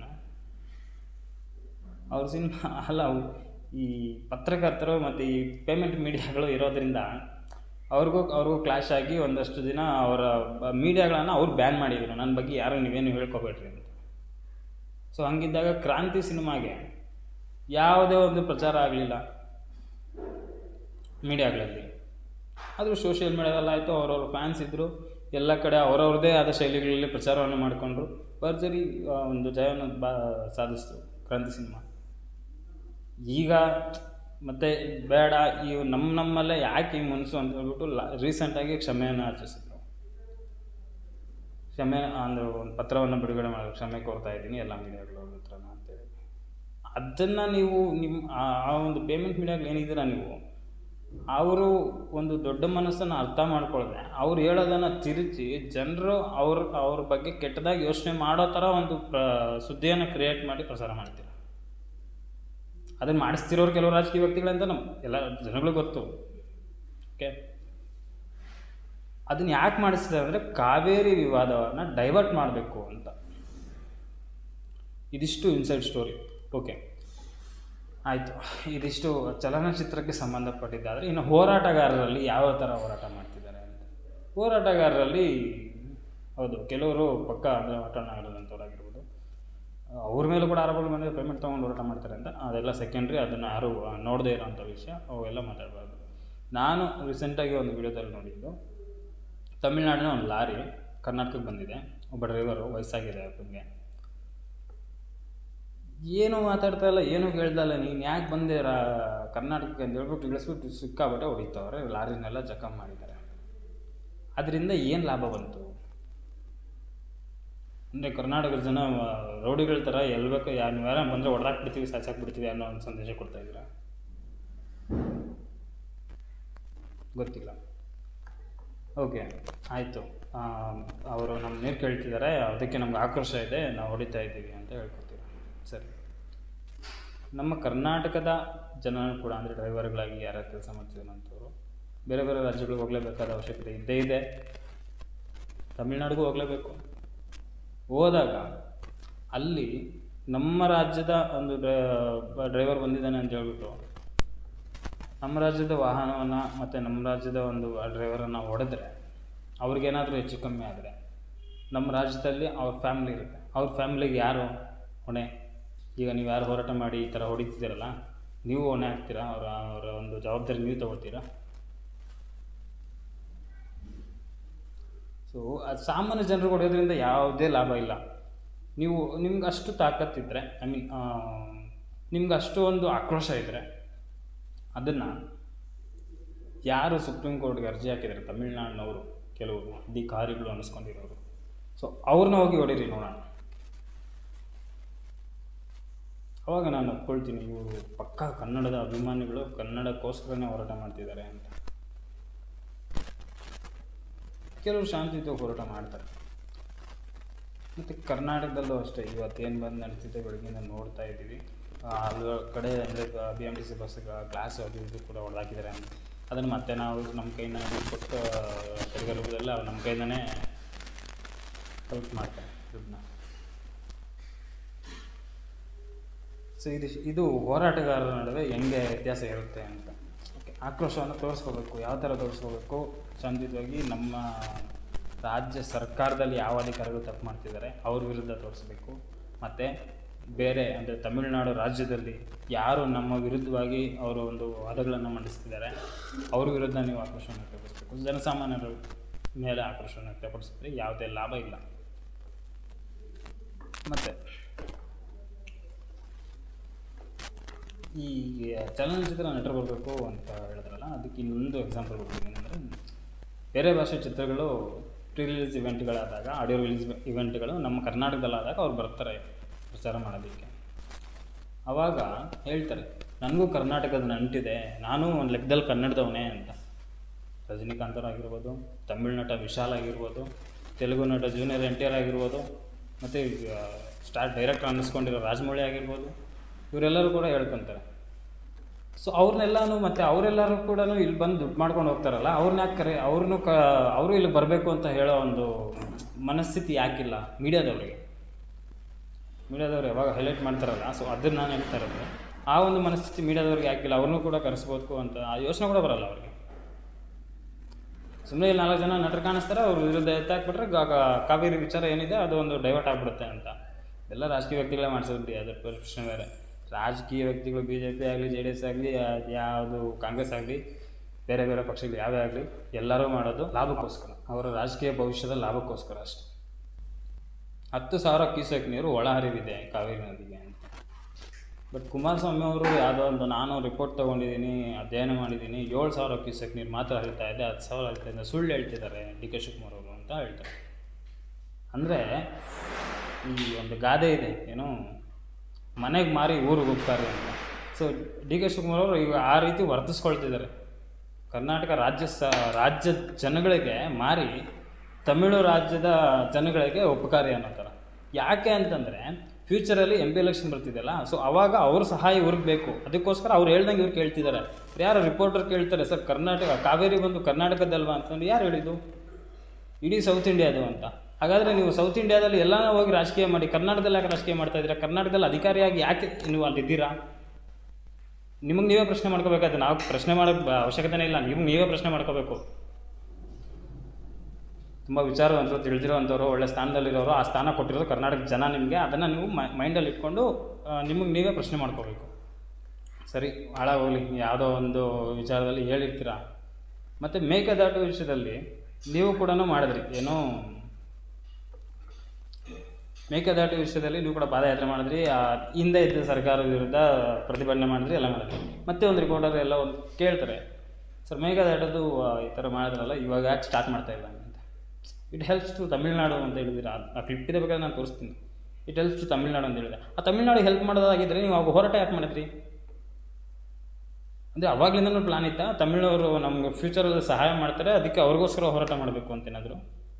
ಅವ್ರ ಸಿನಿಮಾ ಅಲ್ಲ ಅವು ಈ ಪತ್ರಕರ್ತರು ಮತ್ತು ಈ ಪೇಮೆಂಟ್ ಮೀಡಿಯಾಗಳು ಇರೋದ್ರಿಂದ ಅವ್ರಿಗೂ ಅವ್ರಿಗೂ ಕ್ಲಾಶ್ ಆಗಿ ಒಂದಷ್ಟು ದಿನ ಅವರ ಮೀಡಿಯಾಗಳನ್ನು ಅವ್ರು ಬ್ಯಾನ್ ಮಾಡಿದರು ನನ್ನ ಬಗ್ಗೆ ಯಾರು ನೀವೇನು ಹೇಳ್ಕೊಬೇಡ್ರಿ ಅಂತ ಸೊ ಹಂಗಿದ್ದಾಗ ಕ್ರಾಂತಿ ಸಿನಿಮಾಗೆ ಯಾವುದೇ ಒಂದು ಪ್ರಚಾರ ಆಗಲಿಲ್ಲ ಮೀಡಿಯಾಗಳಲ್ಲಿ ಆದರೂ ಸೋಷಿಯಲ್ ಮೀಡಿಯಾದಲ್ಲಿ ಆಯಿತು ಅವ್ರವ್ರ ಫ್ಯಾನ್ಸ್ ಇದ್ದರು ಎಲ್ಲ ಕಡೆ ಅವರವ್ರದ್ದೇ ಆದ ಶೈಲಿಗಳಲ್ಲಿ ಪ್ರಚಾರವನ್ನು ಮಾಡಿಕೊಂಡ್ರು ಭರ್ಜರಿ ಆ, ಒಂದು ಜಯವನ್ನು ಬಾ ಸಾಧಿಸ್ತು ಕ್ರಾಂತಿ ಸಿನಿಮಾ ಈಗ ಮತ್ತೆ ಬೇಡ ಈ ನಮ್ಮ ನಮ್ಮಲ್ಲೇ ಯಾಕೆ ಈ ಮನಸ್ಸು ಅಂತ ಹೇಳ್ಬಿಟ್ಟು ಲಾ ರೀಸೆಂಟಾಗಿ ಕ್ಷಮೆಯನ್ನು ಆಚರಿಸಿದ್ರು ಕ್ಷಮೆ ಅಂದರೆ ಒಂದು ಪತ್ರವನ್ನು ಬಿಡುಗಡೆ ಮಾಡಿ ಕ್ಷಮೆ ಕೋರ್ತಾ ಇದ್ದೀನಿ ಎಲ್ಲ ಮೀಡಿಯಾಗಳ ಹತ್ರ ಅಂತೇಳಿ ಅದನ್ನು ನೀವು ನಿಮ್ಮ ಆ- ಆ ಒಂದು ಪೇಮೆಂಟ್ ಮೀಡಿಯಾಗಳು ಏನಿದ್ದೀರಾ ನೀವು ಅವರು ಒಂದು ದೊಡ್ಡ ಮನಸ್ಸನ್ನು ಅರ್ಥ ಮಾಡ್ಕೊಳ್ದೆ ಅವ್ರು ಹೇಳೋದನ್ನು ತಿರುಚಿ ಜನರು ಅವ್ರ ಅವ್ರ ಬಗ್ಗೆ ಕೆಟ್ಟದಾಗಿ ಯೋಚನೆ ಮಾಡೋ ಥರ ಒಂದು ಪ್ರ ಸುದ್ದಿಯನ್ನು ಕ್ರಿಯೇಟ್ ಮಾಡಿ ಪ್ರಸಾರ ಮಾಡ್ತೀರ ಅದನ್ನು ಮಾಡಿಸ್ತಿರೋರು ಕೆಲವು ರಾಜಕೀಯ ವ್ಯಕ್ತಿಗಳಂತ ನಮ್ಮ ಎಲ್ಲ ಜನಗಳಿಗೆ ಗೊತ್ತು ಓಕೆ ಅದನ್ನು ಯಾಕೆ ಮಾಡಿಸ್ತಾರೆ ಅಂದರೆ ಕಾವೇರಿ ವಿವಾದವನ್ನು ಡೈವರ್ಟ್ ಮಾಡಬೇಕು ಅಂತ ಇದಿಷ್ಟು ಇನ್ಸೈಡ್ ಸ್ಟೋರಿ ಓಕೆ ಆಯಿತು ಇದಿಷ್ಟು ಚಲನಚಿತ್ರಕ್ಕೆ ಸಂಬಂಧಪಟ್ಟಿದ್ದಾದರೆ ಇನ್ನು ಹೋರಾಟಗಾರರಲ್ಲಿ ಯಾವ ಥರ ಹೋರಾಟ ಮಾಡ್ತಿದ್ದಾರೆ ಅಂತ ಹೋರಾಟಗಾರರಲ್ಲಿ ಹೌದು ಕೆಲವರು ಪಕ್ಕ ಅಂದರೆ ಒಟ್ಟನಾಗಿರೋದಂಥವ್ರಾಗಿರ್ಬೋದು ಅವ್ರ ಮೇಲೂ ಕೂಡ ಆರೋಪಗಳು ಬಂದರೆ ಪೇಮೆಂಟ್ ತೊಗೊಂಡು ಹೋರಾಟ ಮಾಡ್ತಾರೆ ಅಂತ ಅದೆಲ್ಲ ಸೆಕೆಂಡ್ರಿ ಅದನ್ನು ಯಾರು ನೋಡದೇ ಇರೋಂಥ ವಿಷಯ ಅವೆಲ್ಲ ಮಾತಾಡಬಾರ್ದು ನಾನು ರೀಸೆಂಟಾಗಿ ಒಂದು ವಿಡಿಯೋದಲ್ಲಿ ನೋಡಿದ್ದು ತಮಿಳ್ನಾಡಿನ ಒಂದು ಲಾರಿ ಕರ್ನಾಟಕಕ್ಕೆ ಬಂದಿದೆ ಒಬ್ಬ ಡ್ರೈವರು ವಯಸ್ಸಾಗಿದೆ ಅವ್ರಿಗೆ ಏನು ಮಾತಾಡ್ತಾ ಇಲ್ಲ ಏನು ಕೇಳ್ತಾ ಇಲ್ಲ ನೀನು ಯಾಕೆ ಬಂದೆ ರಾ ಕರ್ನಾಟಕಕ್ಕೆ ಅಂತ ಹೇಳ್ಬಿಟ್ಟು ಇಳಿಸ್ಬಿಟ್ಟು ಸಿಕ್ಕಾಬಿಟ್ಟೆ ಹೊಡಿತವ್ರೆ ಲಾರಿನೆಲ್ಲ ಜಖಮ್ ಮಾಡಿದ್ದಾರೆ ಅದರಿಂದ ಏನು ಲಾಭ ಬಂತು ಅಂದರೆ ಕರ್ನಾಟಕದ ಜನ ಆ, ರೌಡಿಗಳ ಥರ ಎಲ್ಲಿ ಬೇಕೋ ಯಾರು ನೀವು ಯಾರು ಬಂದರೆ ಹೊಡೆದಾಕ್ಬಿಡ್ತೀವಿ ಸಾಚಾಕ್ಬಿಡ್ತೀವಿ ಅನ್ನೋ ಒಂದು ಸಂದೇಶ ಕೊಡ್ತಾ ಇದ್ದೀರಾ ಗೊತ್ತಿಲ್ಲ ಓಕೆ ಆಯಿತು ಅವರು ನಮ್ಮ ನೀರು ಕೇಳ್ತಿದ್ದಾರೆ ಅದಕ್ಕೆ ನಮ್ಗೆ ಆಕ್ರೋಶ ಇದೆ ನಾವು ಹೊಡಿತಾ ಇದ್ದೀವಿ ಅಂತ ಹೇಳ್ಕೊತೀರ ಸರಿ ನಮ್ಮ ಕರ್ನಾಟಕದ ಜನ ಕೂಡ ಅಂದರೆ ಡ್ರೈವರ್ಗಳಾಗಿ ಯಾರ್ಯಾರು ಕೆಲಸ ಮಾಡ್ತಿರೋಂಥವ್ರು ಬೇರೆ ಬೇರೆ ರಾಜ್ಯಗಳಿಗೆ ಹೋಗಲೇಬೇಕಾದ ಅವಶ್ಯಕತೆ ಇದ್ದೇ ಇದೆ ತಮಿಳ್ನಾಡಿಗೂ ಹೋಗಲೇಬೇಕು ಹೋದಾಗ ಅಲ್ಲಿ ನಮ್ಮ ರಾಜ್ಯದ ಒಂದು ಡ್ರೈವರ್ ಬಂದಿದ್ದಾನೆ ಅಂತ ಹೇಳ್ಬಿಟ್ಟು ನಮ್ಮ ರಾಜ್ಯದ ವಾಹನವನ್ನು ಮತ್ತು ನಮ್ಮ ರಾಜ್ಯದ ಒಂದು ಡ್ರೈವರನ್ನು ಹೊಡೆದ್ರೆ ಅವ್ರಿಗೇನಾದರೂ ಹೆಚ್ಚು ಕಮ್ಮಿ ಆದರೆ ನಮ್ಮ ರಾಜ್ಯದಲ್ಲಿ ಅವ್ರ ಫ್ಯಾಮ್ಲಿ ಇರುತ್ತೆ ಅವ್ರ ಫ್ಯಾಮ್ಲಿಗೆ ಯಾರು ಹೊಣೆ ಈಗ ನೀವು ಯಾರು ಹೋರಾಟ ಮಾಡಿ ಈ ಥರ ಹೊಡಿತಿದ್ದೀರಲ್ಲ ನೀವು ಹೊಣೆ ಹಾಕ್ತೀರಾ ಅವರ ಅವರ ಒಂದು ಜವಾಬ್ದಾರಿ ನೀವು ತಗೊಳ್ತೀರಾ ಸೊ ಅದು ಸಾಮಾನ್ಯ ಜನರಿಗೆ ಹೊಡೆಯೋದ್ರಿಂದ ಯಾವುದೇ ಲಾಭ ಇಲ್ಲ ನೀವು ನಿಮ್ಗೆ ಅಷ್ಟು ತಾಕತ್ತಿದ್ರೆ ಐ ಮೀನ್ ನಿಮ್ಗೆ ಅಷ್ಟು ಒಂದು ಆಕ್ರೋಶ ಇದ್ದರೆ ಅದನ್ನು ಯಾರು ಸುಪ್ರೀಂ ಕೋರ್ಟ್ಗೆ ಅರ್ಜಿ ಹಾಕಿದ್ದಾರೆ ತಮಿಳ್ನಾಡಿನವರು ಕೆಲವರು ಅಧಿಕಾರಿಗಳು ಅನ್ನಿಸ್ಕೊಂಡಿರೋರು ಸೊ ಅವ್ರನ್ನ ಹೋಗಿ ಹೊಡೀರಿ ನೋಡೋಣ ಅವಾಗ ನಾನು ಒಪ್ಕೊಳ್ತೀನಿ ಇವರು ಪಕ್ಕ ಕನ್ನಡದ ಅಭಿಮಾನಿಗಳು ಕನ್ನಡಕ್ಕೋಸ್ಕರನೇ ಹೋರಾಟ ಮಾಡ್ತಿದ್ದಾರೆ ಅಂತ ಕೆಲವರು ಶಾಂತಿಯುತ ಹೋರಾಟ ಮಾಡ್ತಾರೆ ಮತ್ತು ಕರ್ನಾಟಕದಲ್ಲೂ ಅಷ್ಟೇ ಇವತ್ತೇನು ಬಂದು ನಡೀತಿದೆ ಬೆಳಗ್ಗೆಯಿಂದ ನೋಡ್ತಾ ಇದ್ದೀವಿ ಆ, ಹಲವು ಕಡೆ ಅಂದರೆ B M T C bus glass ಅದು ಇದು ಕೂಡ ಹೊಡೆದಾಕಿದ್ದಾರೆ ಅಂತ ಅದನ್ನು ಮತ್ತೆ ನಾವು ನಮ್ಮ ಕೈಯಿಂದ ಕೊಟ್ಟು ತೆರಿಗೆ ರೂಪದಲ್ಲಿ ಅವ್ರು ನಮ್ಮ ಕೈಯಿಂದನೇ ಕಲೆಕ್ಟ್ ಮಾಡ್ತಾರೆ ದುಡ್ಡನ್ನ ಸೊ ಇದು ಇದು ಹೋರಾಟಗಾರರ ನಡುವೆ ಹೆಂಗೆ ವ್ಯತ್ಯಾಸ ಇರುತ್ತೆ ಅಂತ ಓಕೆ ಆಕ್ರೋಶವನ್ನು ತೋರಿಸ್ಕೋಬೇಕು ಯಾವ ಥರ ತೋರಿಸ್ಕೋಬೇಕು ಸಂದಿಗ್ಧವಾಗಿ ನಮ್ಮ ರಾಜ್ಯ ಸರ್ಕಾರದಲ್ಲಿ ಯಾವ ಅಧಿಕಾರಿಗಳು ತಪ್ಪು ಮಾಡ್ತಿದ್ದಾರೆ ಅವ್ರ ವಿರುದ್ಧ ತೋರಿಸ್ಬೇಕು ಮತ್ತು ಬೇರೆ ಅಂದರೆ ತಮಿಳುನಾಡು ರಾಜ್ಯದಲ್ಲಿ ಯಾರು ನಮ್ಮ ವಿರುದ್ಧವಾಗಿ ಅವರು ಒಂದು ವಾದಗಳನ್ನು ಮಂಡಿಸ್ತಿದ್ದಾರೆ ಅವ್ರ ವಿರುದ್ಧ ನೀವು ಆಕ್ರೋಶವನ್ನು ವ್ಯಕ್ತಪಡಿಸಬೇಕು ಜನಸಾಮಾನ್ಯರ ಮೇಲೆ ಆಕ್ರೋಶವನ್ನು ವ್ಯಕ್ತಪಡಿಸಿದ್ರೆ ಯಾವುದೇ ಲಾಭ ಇಲ್ಲ ಮತ್ತು ಈ ಚಲನಚಿತ್ರ ನಟರು ಬರಬೇಕು ಅಂತ ಹೇಳಿದ್ರಲ್ಲ ಅದಕ್ಕೆ ಇನ್ನೊಂದು ಎಕ್ಸಾಂಪಲ್ ಕೊಡ್ತೀನಿ ಏನಂದರೆ ಬೇರೆ ಭಾಷೆ ಚಿತ್ರಗಳು ಪ್ರೀ ರಿಲೀಸ್ ಇವೆಂಟ್ಗಳಾದಾಗ ಆಡಿಯೋ ರಿಲೀಸ್ ಇವೆಂಟ್ಗಳು ನಮ್ಮ ಕರ್ನಾಟಕದಲ್ಲಾದಾಗ ಅವ್ರು ಬರ್ತಾರೆ ಪ್ರಚಾರ ಮಾಡೋದಕ್ಕೆ ಆವಾಗ ಹೇಳ್ತಾರೆ ನನಗೂ ಕರ್ನಾಟಕದ ನಂಟಿದೆ ನಾನು ಒಂದು ಲೆಕ್ಕದಲ್ಲಿ ಕನ್ನಡದವನೇ ಅಂತ ರಜನಿಕಾಂತ್ ಅವ್ರು ಆಗಿರ್ಬೋದು ತಮಿಳು ನಟ ವಿಶಾಲ್ ಆಗಿರ್ಬೋದು ತೆಲುಗು ನಟ ಜೂನಿಯರ್ ಎನ್ ಟಿ ಆರ್ ಆಗಿರ್ಬೋದು ಮತ್ತು ಸ್ಟಾರ್ ಡೈರೆಕ್ಟರ್ ಅನ್ನಿಸ್ಕೊಂಡಿರೋ ರಾಜಮೌಳಿ ಆಗಿರ್ಬೋದು ಇವರೆಲ್ಲರೂ ಕೂಡ ಹೇಳ್ಕೊತಾರೆ ಸೊ ಅವ್ರನ್ನೆಲ್ಲನೂ ಮತ್ತು ಅವರೆಲ್ಲರೂ ಕೂಡ ಇಲ್ಲಿ ಬಂದು ದುಡ್ಡು ಮಾಡ್ಕೊಂಡು ಹೋಗ್ತಾರಲ್ಲ ಅವ್ರನ್ನ ಯಾಕೆ ಕರೆ ಅವ್ರನ್ನೂ ಕ ಅವರು ಇಲ್ಲಿ ಬರಬೇಕು ಅಂತ ಹೇಳೋ ಒಂದು ಮನಸ್ಥಿತಿ ಯಾಕಿಲ್ಲ ಮೀಡಿಯಾದವ್ರಿಗೆ ಮೀಡಿಯಾದವ್ರು ಯಾವಾಗ ಹೈಲೈಟ್ ಮಾಡ್ತಾರಲ್ಲ ಸೊ ಅದನ್ನು ನಾನು ಹೇಳ್ತಾ ಇರೋದು ಆ ಒಂದು ಮನಸ್ಥಿತಿ ಮೀಡಿಯಾದವ್ರಿಗೆ ಯಾಕಿಲ್ಲ ಅವ್ರನ್ನೂ ಕೂಡ ಕರೆಸ್ಬೇಕು ಅಂತ ಆ ಯೋಚನೆ ಕೂಡ ಬರಲ್ಲ ಅವ್ರಿಗೆ ಸುಮ್ಮನೆ ಇಲ್ಲಿ ನಾಲ್ಕು ಜನ ನಟರು ಕಾಣಿಸ್ತಾರೆ ಅವ್ರ ವಿರುದ್ಧ ಎತ್ತಾಕ್ಬಿಟ್ರೆ ಗ- ಗ- ಕಾವೇರಿ ವಿಚಾರ ಏನಿದೆ ಅದು ಒಂದು ಡೈವರ್ಟ್ ಆಗಿಬಿಡುತ್ತೆ ಅಂತ ಎಲ್ಲ ರಾಜಕೀಯ ವ್ಯಕ್ತಿಗಳೇ ಮಾಡಿಸೋದು ಅದ್ರ ಪ್ರಶ್ನೆ ಬೇರೆ ರಾಜಕೀಯ ವ್ಯಕ್ತಿಗಳು ಬಿ ಜೆ ಪಿ ಆಗಲಿ ಜೆ ಡಿ ಎಸ್ ಆಗಲಿ ಯಾವುದು ಕಾಂಗ್ರೆಸ್ ಆಗಲಿ ಬೇರೆ ಬೇರೆ ಪಕ್ಷಗಳು ಯಾವೇ ಆಗಲಿ ಎಲ್ಲರೂ ಮಾಡೋದು ಲಾಭಕ್ಕೋಸ್ಕರ ಅವರ ರಾಜಕೀಯ ಭವಿಷ್ಯದ ಲಾಭಕ್ಕೋಸ್ಕರ ಅಷ್ಟೆ ಹತ್ತು ಸಾವಿರ ಕ್ಯೂಸೆಕ್ ನೀರು ಒಳ ಹರಿವಿದೆ ಕಾವೇರಿ ನದಿಗೆ ಅಂತ ಬಟ್ ಕುಮಾರಸ್ವಾಮಿ ಅವರು ಯಾವುದೋ ಒಂದು ನಾನು ರಿಪೋರ್ಟ್ ತೊಗೊಂಡಿದ್ದೀನಿ ಅಧ್ಯಯನ ಮಾಡಿದ್ದೀನಿ ಏಳು ಸಾವಿರ ಕ್ಯೂಸೆಕ್ ನೀರು ಮಾತ್ರ ಹರಿತಾ ಇದೆ ಹತ್ತು ಸಾವಿರ ಹರಿತಾ ಇದೆ ಸುಳ್ಳು ಹೇಳ್ತಿದ್ದಾರೆ ಡಿ ಕೆ ಶಿವಕುಮಾರ್ ಅವರು ಅಂತ ಹೇಳ್ತಾರೆ ಅಂದರೆ ಈ ಒಂದು ಗಾದೆ ಇದೆ ಏನು ಮನೆಗೆ ಮಾರಿ ಊರಿಗೆ ಹೋಗ್ತಾರೆ ಅಂತ ಸೊ ಡಿ ಕೆ ಶಿವಕುಮಾರ್ ಅವರು ಈಗ ಆ ರೀತಿ ವರ್ತಿಸ್ಕೊಳ್ತಿದ್ದಾರೆ ಕರ್ನಾಟಕ ರಾಜ್ಯ ಸ ರಾಜ್ಯ ಜನಗಳಿಗೆ ಮಾರಿ ತಮಿಳು ರಾಜ್ಯದ ಜನಗಳಿಗೆ ಉಪಕಾರಿ ಅನ್ನೋ ಥರ ಯಾಕೆ ಅಂತಂದರೆ ಫ್ಯೂಚರಲ್ಲಿ ಎಂ ಪಿ ಎಲೆಕ್ಷನ್ ಬರ್ತಿದೆಯಲ್ಲ ಸೊ ಅವಾಗ ಅವ್ರ ಸಹಾಯ ಇವ್ರಿಗೆ ಬೇಕು ಅದಕ್ಕೋಸ್ಕರ ಅವ್ರು ಹೇಳ್ದಂಗೆ ಇವ್ರು ಕೇಳ್ತಿದ್ದಾರೆ ಯಾರು ರಿಪೋರ್ಟರ್ ಕೇಳ್ತಾರೆ ಸರ್ ಕರ್ನಾಟಕ ಕಾವೇರಿ ಬಂದು ಕರ್ನಾಟಕದಲ್ವಾ ಅಂತಂದ್ರೆ ಯಾರು ಹೇಳಿದ್ದು ಇಡೀ ಸೌತ್ ಇಂಡಿಯಾದು ಅಂತ ಹಾಗಾದರೆ ನೀವು ಸೌತ್ ಇಂಡಿಯಾದಲ್ಲಿ ಎಲ್ಲ ಹೋಗಿ ರಾಜಕೀಯ ಮಾಡಿ ಕರ್ನಾಟಕದಲ್ಲಿ ಯಾಕೆ ರಾಜಕೀಯ ಮಾಡ್ತಾ ಇದ್ದೀರಾ ಕರ್ನಾಟಕದಲ್ಲಿ ಅಧಿಕಾರಿಯಾಗಿ ಯಾಕೆ ನೀವು ಅಲ್ಲಿದ್ದೀರಾ ನಿಮಗೆ ನೀವೇ ಪ್ರಶ್ನೆ ಮಾಡ್ಕೋಬೇಕಾದ್ರೆ ನಾವು ಪ್ರಶ್ನೆ ಮಾಡೋ ಬ- ಅವಶ್ಯಕತೆನೇ ಇಲ್ಲ ನಿಮ್ಗೆ ನೀವೇ ಪ್ರಶ್ನೆ ಮಾಡ್ಕೋಬೇಕು ತುಂಬ ವಿಚಾರವಂತರು ತಿಳಿದಿರೋವಂಥವ್ರು ಒಳ್ಳೆ ಸ್ಥಾನದಲ್ಲಿರೋರು ಆ ಸ್ಥಾನ ಕೊಟ್ಟಿರೋದು ಕರ್ನಾಟಕ ಜನ ನಿಮಗೆ ಅದನ್ನು ನೀವು ಮೈಂಡಲ್ಲಿ ಇಟ್ಕೊಂಡು ನಿಮಗೆ ನೀವೇ ಪ್ರಶ್ನೆ ಮಾಡ್ಕೋಬೇಕು ಸರಿ ಹಾಳಾಗೋಗ್ಲಿ ಯಾವುದೋ ಒಂದು ವಿಚಾರದಲ್ಲಿ ಹೇಳಿರ್ತೀರ ಮತ್ತು ಮೇಕೆದಾಟು ವಿಷಯದಲ್ಲಿ ನೀವು ಕೂಡ ಮಾಡಿದ್ರಿ ಏನೋ ಮೇಕೆದಾಟು ವಿಷಯದಲ್ಲಿ ನೀವು ಕೂಡ ಪಾದಯಾತ್ರೆ ಮಾಡಿದ್ರಿ ಆ ಹಿಂದೆ ಇದ್ದ ಸರ್ಕಾರದ ವಿರುದ್ಧ ಪ್ರತಿಭಟನೆ ಮಾಡಿದ್ರಿ ಎಲ್ಲ ಮಾಡಿದ್ರಿ ಮತ್ತೆ ಒಂದು ರಿಪೋರ್ಟರ್ ಎಲ್ಲ ಒಂದು ಕೇಳ್ತಾರೆ ಸರ್ ಮೇಕೆದಾಟದು ಆ, ಈ ಥರ ಮಾಡಿದ್ರಲ್ಲ ಇವಾಗ ಯಾಕೆ ಸ್ಟಾರ್ಟ್ ಮಾಡ್ತಾ ಇಲ್ಲ ಅಂತ ಇಟ್ ಹೆಲ್ಪ್ಸ್ ಟು ತಮಿಳ್ನಾಡು ಅಂತ ಹೇಳಿದ್ರೆ ಆ ಕ್ಲಿಪ್ ಇದೆ ಬೇಕಾದ್ರೆ ನಾನು ತೋರಿಸ್ತೀನಿ ಇಟ್ ಹೆಲ್ಪ್ಸ್ ಟು ತಮಿಳ್ನಾಡು ಅಂತ ಹೇಳಿದೆ ಆ ತಮಿಳ್ನಾಡು ಹೆಲ್ಪ್ ಮಾಡೋದಾಗಿದ್ದರೆ ನೀವು ಅವಾಗ ಹೋರಾಟ ಯಾಕೆ ಮಾಡಿದ್ರಿ ಅಂದರೆ ಅವಾಗ್ಲಿಂದನೂ ಪ್ಲಾನ್ ಇತ್ತಾ ತಮಿಳವರು ನಮ್ಗೆ ಫ್ಯೂಚರಲ್ಲಿ ಸಹಾಯ ಮಾಡ್ತಾರೆ ಅದಕ್ಕೆ ಅವ್ರಿಗೋಸ್ಕರ ಹೋರಾಟ ಮಾಡಬೇಕು ಅಂತ ಏನಾದರೂ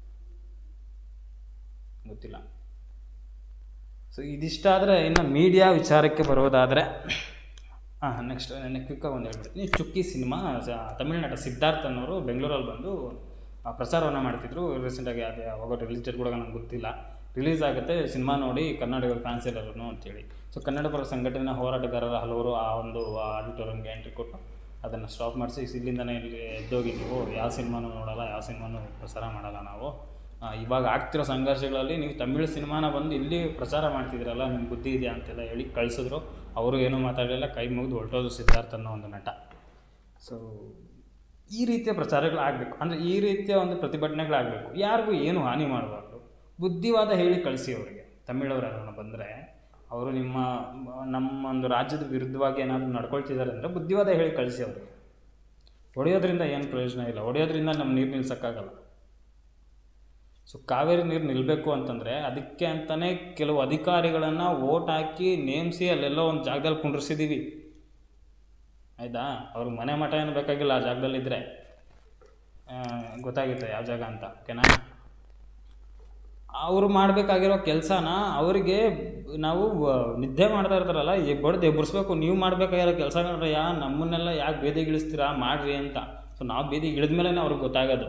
ಗೊತ್ತಿಲ್ಲ ಸೊ ಇದಿಷ್ಟಾದರೆ ಇನ್ನು ಮೀಡಿಯಾ ವಿಚಾರಕ್ಕೆ ಬರೋದಾದರೆ ಹಾಂ ನೆಕ್ಸ್ಟ್ ನೆನ್ನೆ ಕ್ವಿಕ್ಕಾಗಿ ಒಂದು ಹೇಳ್ಬಿಡ್ತೀನಿ ಚುಕ್ಕಿ ಸಿನಿಮಾ ಸ- ತಮಿಳ್ನಾಡ ಸಿದ್ಧಾರ್ಥ್ ಅನ್ನೋರು ಬೆಂಗಳೂರಲ್ಲಿ ಬಂದು ಆ, ಪ್ರಚಾರವನ್ನು ಮಾಡ್ತಿದ್ರು ರೀಸೆಂಟಾಗಿ ಅದು ಯಾವಾಗ ರಿಲೀಸ್ ಡೇಟ್ ಕೂಡ ನನಗೆ ಗೊತ್ತಿಲ್ಲ ರಿಲೀಸ್ ಆಗುತ್ತೆ ಸಿನಿಮಾ ನೋಡಿ ಕನ್ನಡಿಗರು ಫ್ಯಾನ್ಸ್ ಎಲ್ಲರೂ ಅಂತೇಳಿ ಸೊ ಕನ್ನಡ ಪರ ಸಂಘಟನೆ ಹೋರಾಟಗಾರರ ಹಲವರು ಆ ಒಂದು ಆಡಿಟೋರಿಯಂಗೆ ಎಂಟ್ರಿ ಕೊಟ್ಟು ಅದನ್ನು ಸ್ಟಾಪ್ ಮಾಡಿಸಿ ಇಲ್ಲಿಂದನೇ ಇಲ್ಲಿ ಎದ್ದೋಗಿ ನೀವು ಯಾವ ಸಿನಿಮಾನೂ ನೋಡಲ್ಲ ಯಾವ ಸಿನಿಮಾನೂ ಪ್ರಸಾರ ಮಾಡಲ್ಲ ನಾವು ಆ, ಇವಾಗ ಆಗ್ತಿರೋ ಸಂಘರ್ಷಗಳಲ್ಲಿ ನೀವು ತಮಿಳು ಸಿನಿಮಾನ ಬಂದು ಇಲ್ಲಿ ಪ್ರಚಾರ ಮಾಡ್ತಿದ್ದೀರಲ್ಲ ನಿಮ್ಗೆ ಬುದ್ಧಿ ಇದೆಯಾ ಅಂತೆಲ್ಲ ಹೇಳಿ ಕಳಿಸಿದ್ರು ಅವರು ಏನೂ ಮಾತಾಡಲಿಲ್ಲ ಕೈ ಮುಗಿದು ಹೊರಟೋದು ಸಿದ್ಧಾರ್ಥ ಅನ್ನೋ ಒಂದು ನಟ ಸೊ ಈ ರೀತಿಯ ಪ್ರಚಾರಗಳು ಆಗಬೇಕು ಅಂದರೆ ಈ ರೀತಿಯ ಒಂದು ಪ್ರತಿಭಟನೆಗಳಾಗಬೇಕು ಯಾರಿಗೂ ಏನು ಹಾನಿ ಮಾಡಬಾರ್ದು ಬುದ್ಧಿವಾದ ಹೇಳಿ ಕಳಿಸಿ ಅವರಿಗೆ ತಮಿಳವರು ಯಾರನ್ನ ಬಂದರೆ ಅವರು ನಿಮ್ಮ ನಮ್ಮ ಒಂದು ರಾಜ್ಯದ ವಿರುದ್ಧವಾಗಿ ಏನಾದರೂ ನಡ್ಕೊಳ್ತಿದ್ದಾರೆ ಅಂದರೆ ಬುದ್ಧಿವಾದ ಹೇಳಿ ಕಳಿಸಿ ಅವರಿಗೆ ಹೊಡೆಯೋದ್ರಿಂದ ಏನು ಪ್ರಯೋಜನ ಇಲ್ಲ ಹೊಡೆಯೋದ್ರಿಂದ ನಮ್ಮ ನೀರು ನಿಲ್ಸೋಕ್ಕಾಗಲ್ಲ ಸೊ ಕಾವೇರಿ ನೀರು ನಿಲ್ಲಬೇಕು ಅಂತಂದರೆ ಅದಕ್ಕೆ ಅಂತಲೇ ಕೆಲವು ಅಧಿಕಾರಿಗಳನ್ನು ಓಟ್ ಹಾಕಿ ನೇಮಿಸಿ ಅಲ್ಲೆಲ್ಲೋ ಒಂದು ಜಾಗದಲ್ಲಿ ಕುಂಡ್ರಿಸಿದ್ದೀವಿ ಆಯಿತಾ ಅವ್ರಿಗೆ ಮನೆ ಮಠ ಏನು ಬೇಕಾಗಿಲ್ಲ ಆ ಜಾಗದಲ್ಲಿದ್ದರೆ ಗೊತ್ತಾಗುತ್ತೆ ಯಾವ ಜಾಗ ಅಂತ ಓಕೆನಾ ಅವರು ಮಾಡಬೇಕಾಗಿರೋ ಕೆಲಸನ ಅವರಿಗೆ ನಾವು ಆ, ನಿದ್ದೆ ಮಾಡ್ತಾ ಇರ್ತಾರಲ್ಲ ಈ ಬಡ್ದು ಎಬ್ಬರಿಸ್ಬೇಕು ನೀವು ಮಾಡಬೇಕಾಗಿರೋ ಕೆಲಸಗಳನ್ನ ಯಾ ನಮ್ಮನ್ನೆಲ್ಲ ಯಾಕೆ ಬೇದಿಗಿಳಿಸ್ತೀರಾ ಮಾಡ್ರಿ ಅಂತ ಸೊ ನಾವು ಬೇದಿಗೆ ಇಳಿದ ಮೇಲೆ ಅವ್ರಿಗೆ ಗೊತ್ತಾಗೋದು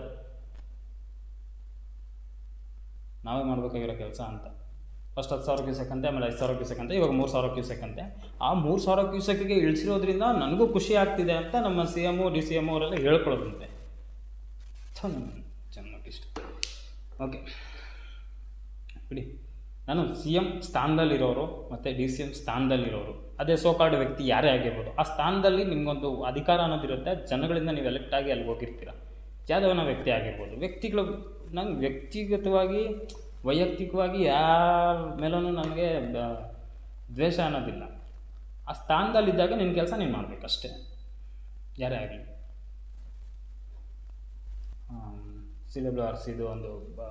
ನಾವೇ ಮಾಡಬೇಕಾಗಿರೋ ಕೆಲಸ ಅಂತ ಫಸ್ಟ್ ಹತ್ತು ಸಾವಿರ ಕ್ಯೂಸೆಕಂತೆ ಆಮೇಲೆ ಐದು ಸಾವಿರ ಕ್ಯೂಸೆಕಂತೆ ಇವಾಗ ಮೂರು ಸಾವಿರ ಕ್ಯೂಸೆಕಂತೆ ಆ ಮೂರು ಸಾವಿರ ಕ್ಯೂಸೆಕ್ಕಿಗೆ ಇಳಿಸಿರೋದ್ರಿಂದ ನನಗೂ ಖುಷಿ ಆಗ್ತಿದೆ ಅಂತ ನಮ್ಮ C M D C M ಅವರೆಲ್ಲ ಹೇಳ್ಕೊಳ್ಳೋದಂತೆ ಚೆನ್ನಾಗಿ ಇಷ್ಟ ಓಕೆ ಬಿಡಿ ನಾನು ಸಿ ಎಮ್ ಸ್ಥಾನದಲ್ಲಿರೋರು ಮತ್ತು ಡಿ ಸಿ ಎಮ್ ಸ್ಥಾನದಲ್ಲಿರೋರು ಅದೇ ಸೋಕಾರ್ಡ್ ವ್ಯಕ್ತಿ ಯಾರೇ ಆಗಿರ್ಬೋದು ಆ ಸ್ಥಾನದಲ್ಲಿ ನಿಮಗೊಂದು ಅಧಿಕಾರ ಅನ್ನೋದಿರುತ್ತೆ ಜನಗಳಿಂದ ನೀವು ಎಲೆಕ್ಟ್ ಆಗಿ ಅಲ್ಲಿ ಹೋಗಿರ್ತೀರ ಯಾವುದವನ ವ್ಯಕ್ತಿ ಆಗಿರ್ಬೋದು ವ್ಯಕ್ತಿಗಳು ನಂಗೆ ವ್ಯಕ್ತಿಗತವಾಗಿ ವೈಯಕ್ತಿಕವಾಗಿ ಯಾರ ಮೇಲೂ ನನಗೆ ಬ- ದ್ವೇಷ ಅನ್ನೋದಿಲ್ಲ ಆ ಸ್ಥಾನದಲ್ಲಿದ್ದಾಗ ನಿನ್ನ ಕೆಲಸ ನೀನು ಮಾಡಬೇಕಷ್ಟೇ ಯಾರೇ ಆಗಲಿ ಸಿ ಡಬ್ಲ್ಯೂ ಆರ್ ಸಿದು ಒಂದು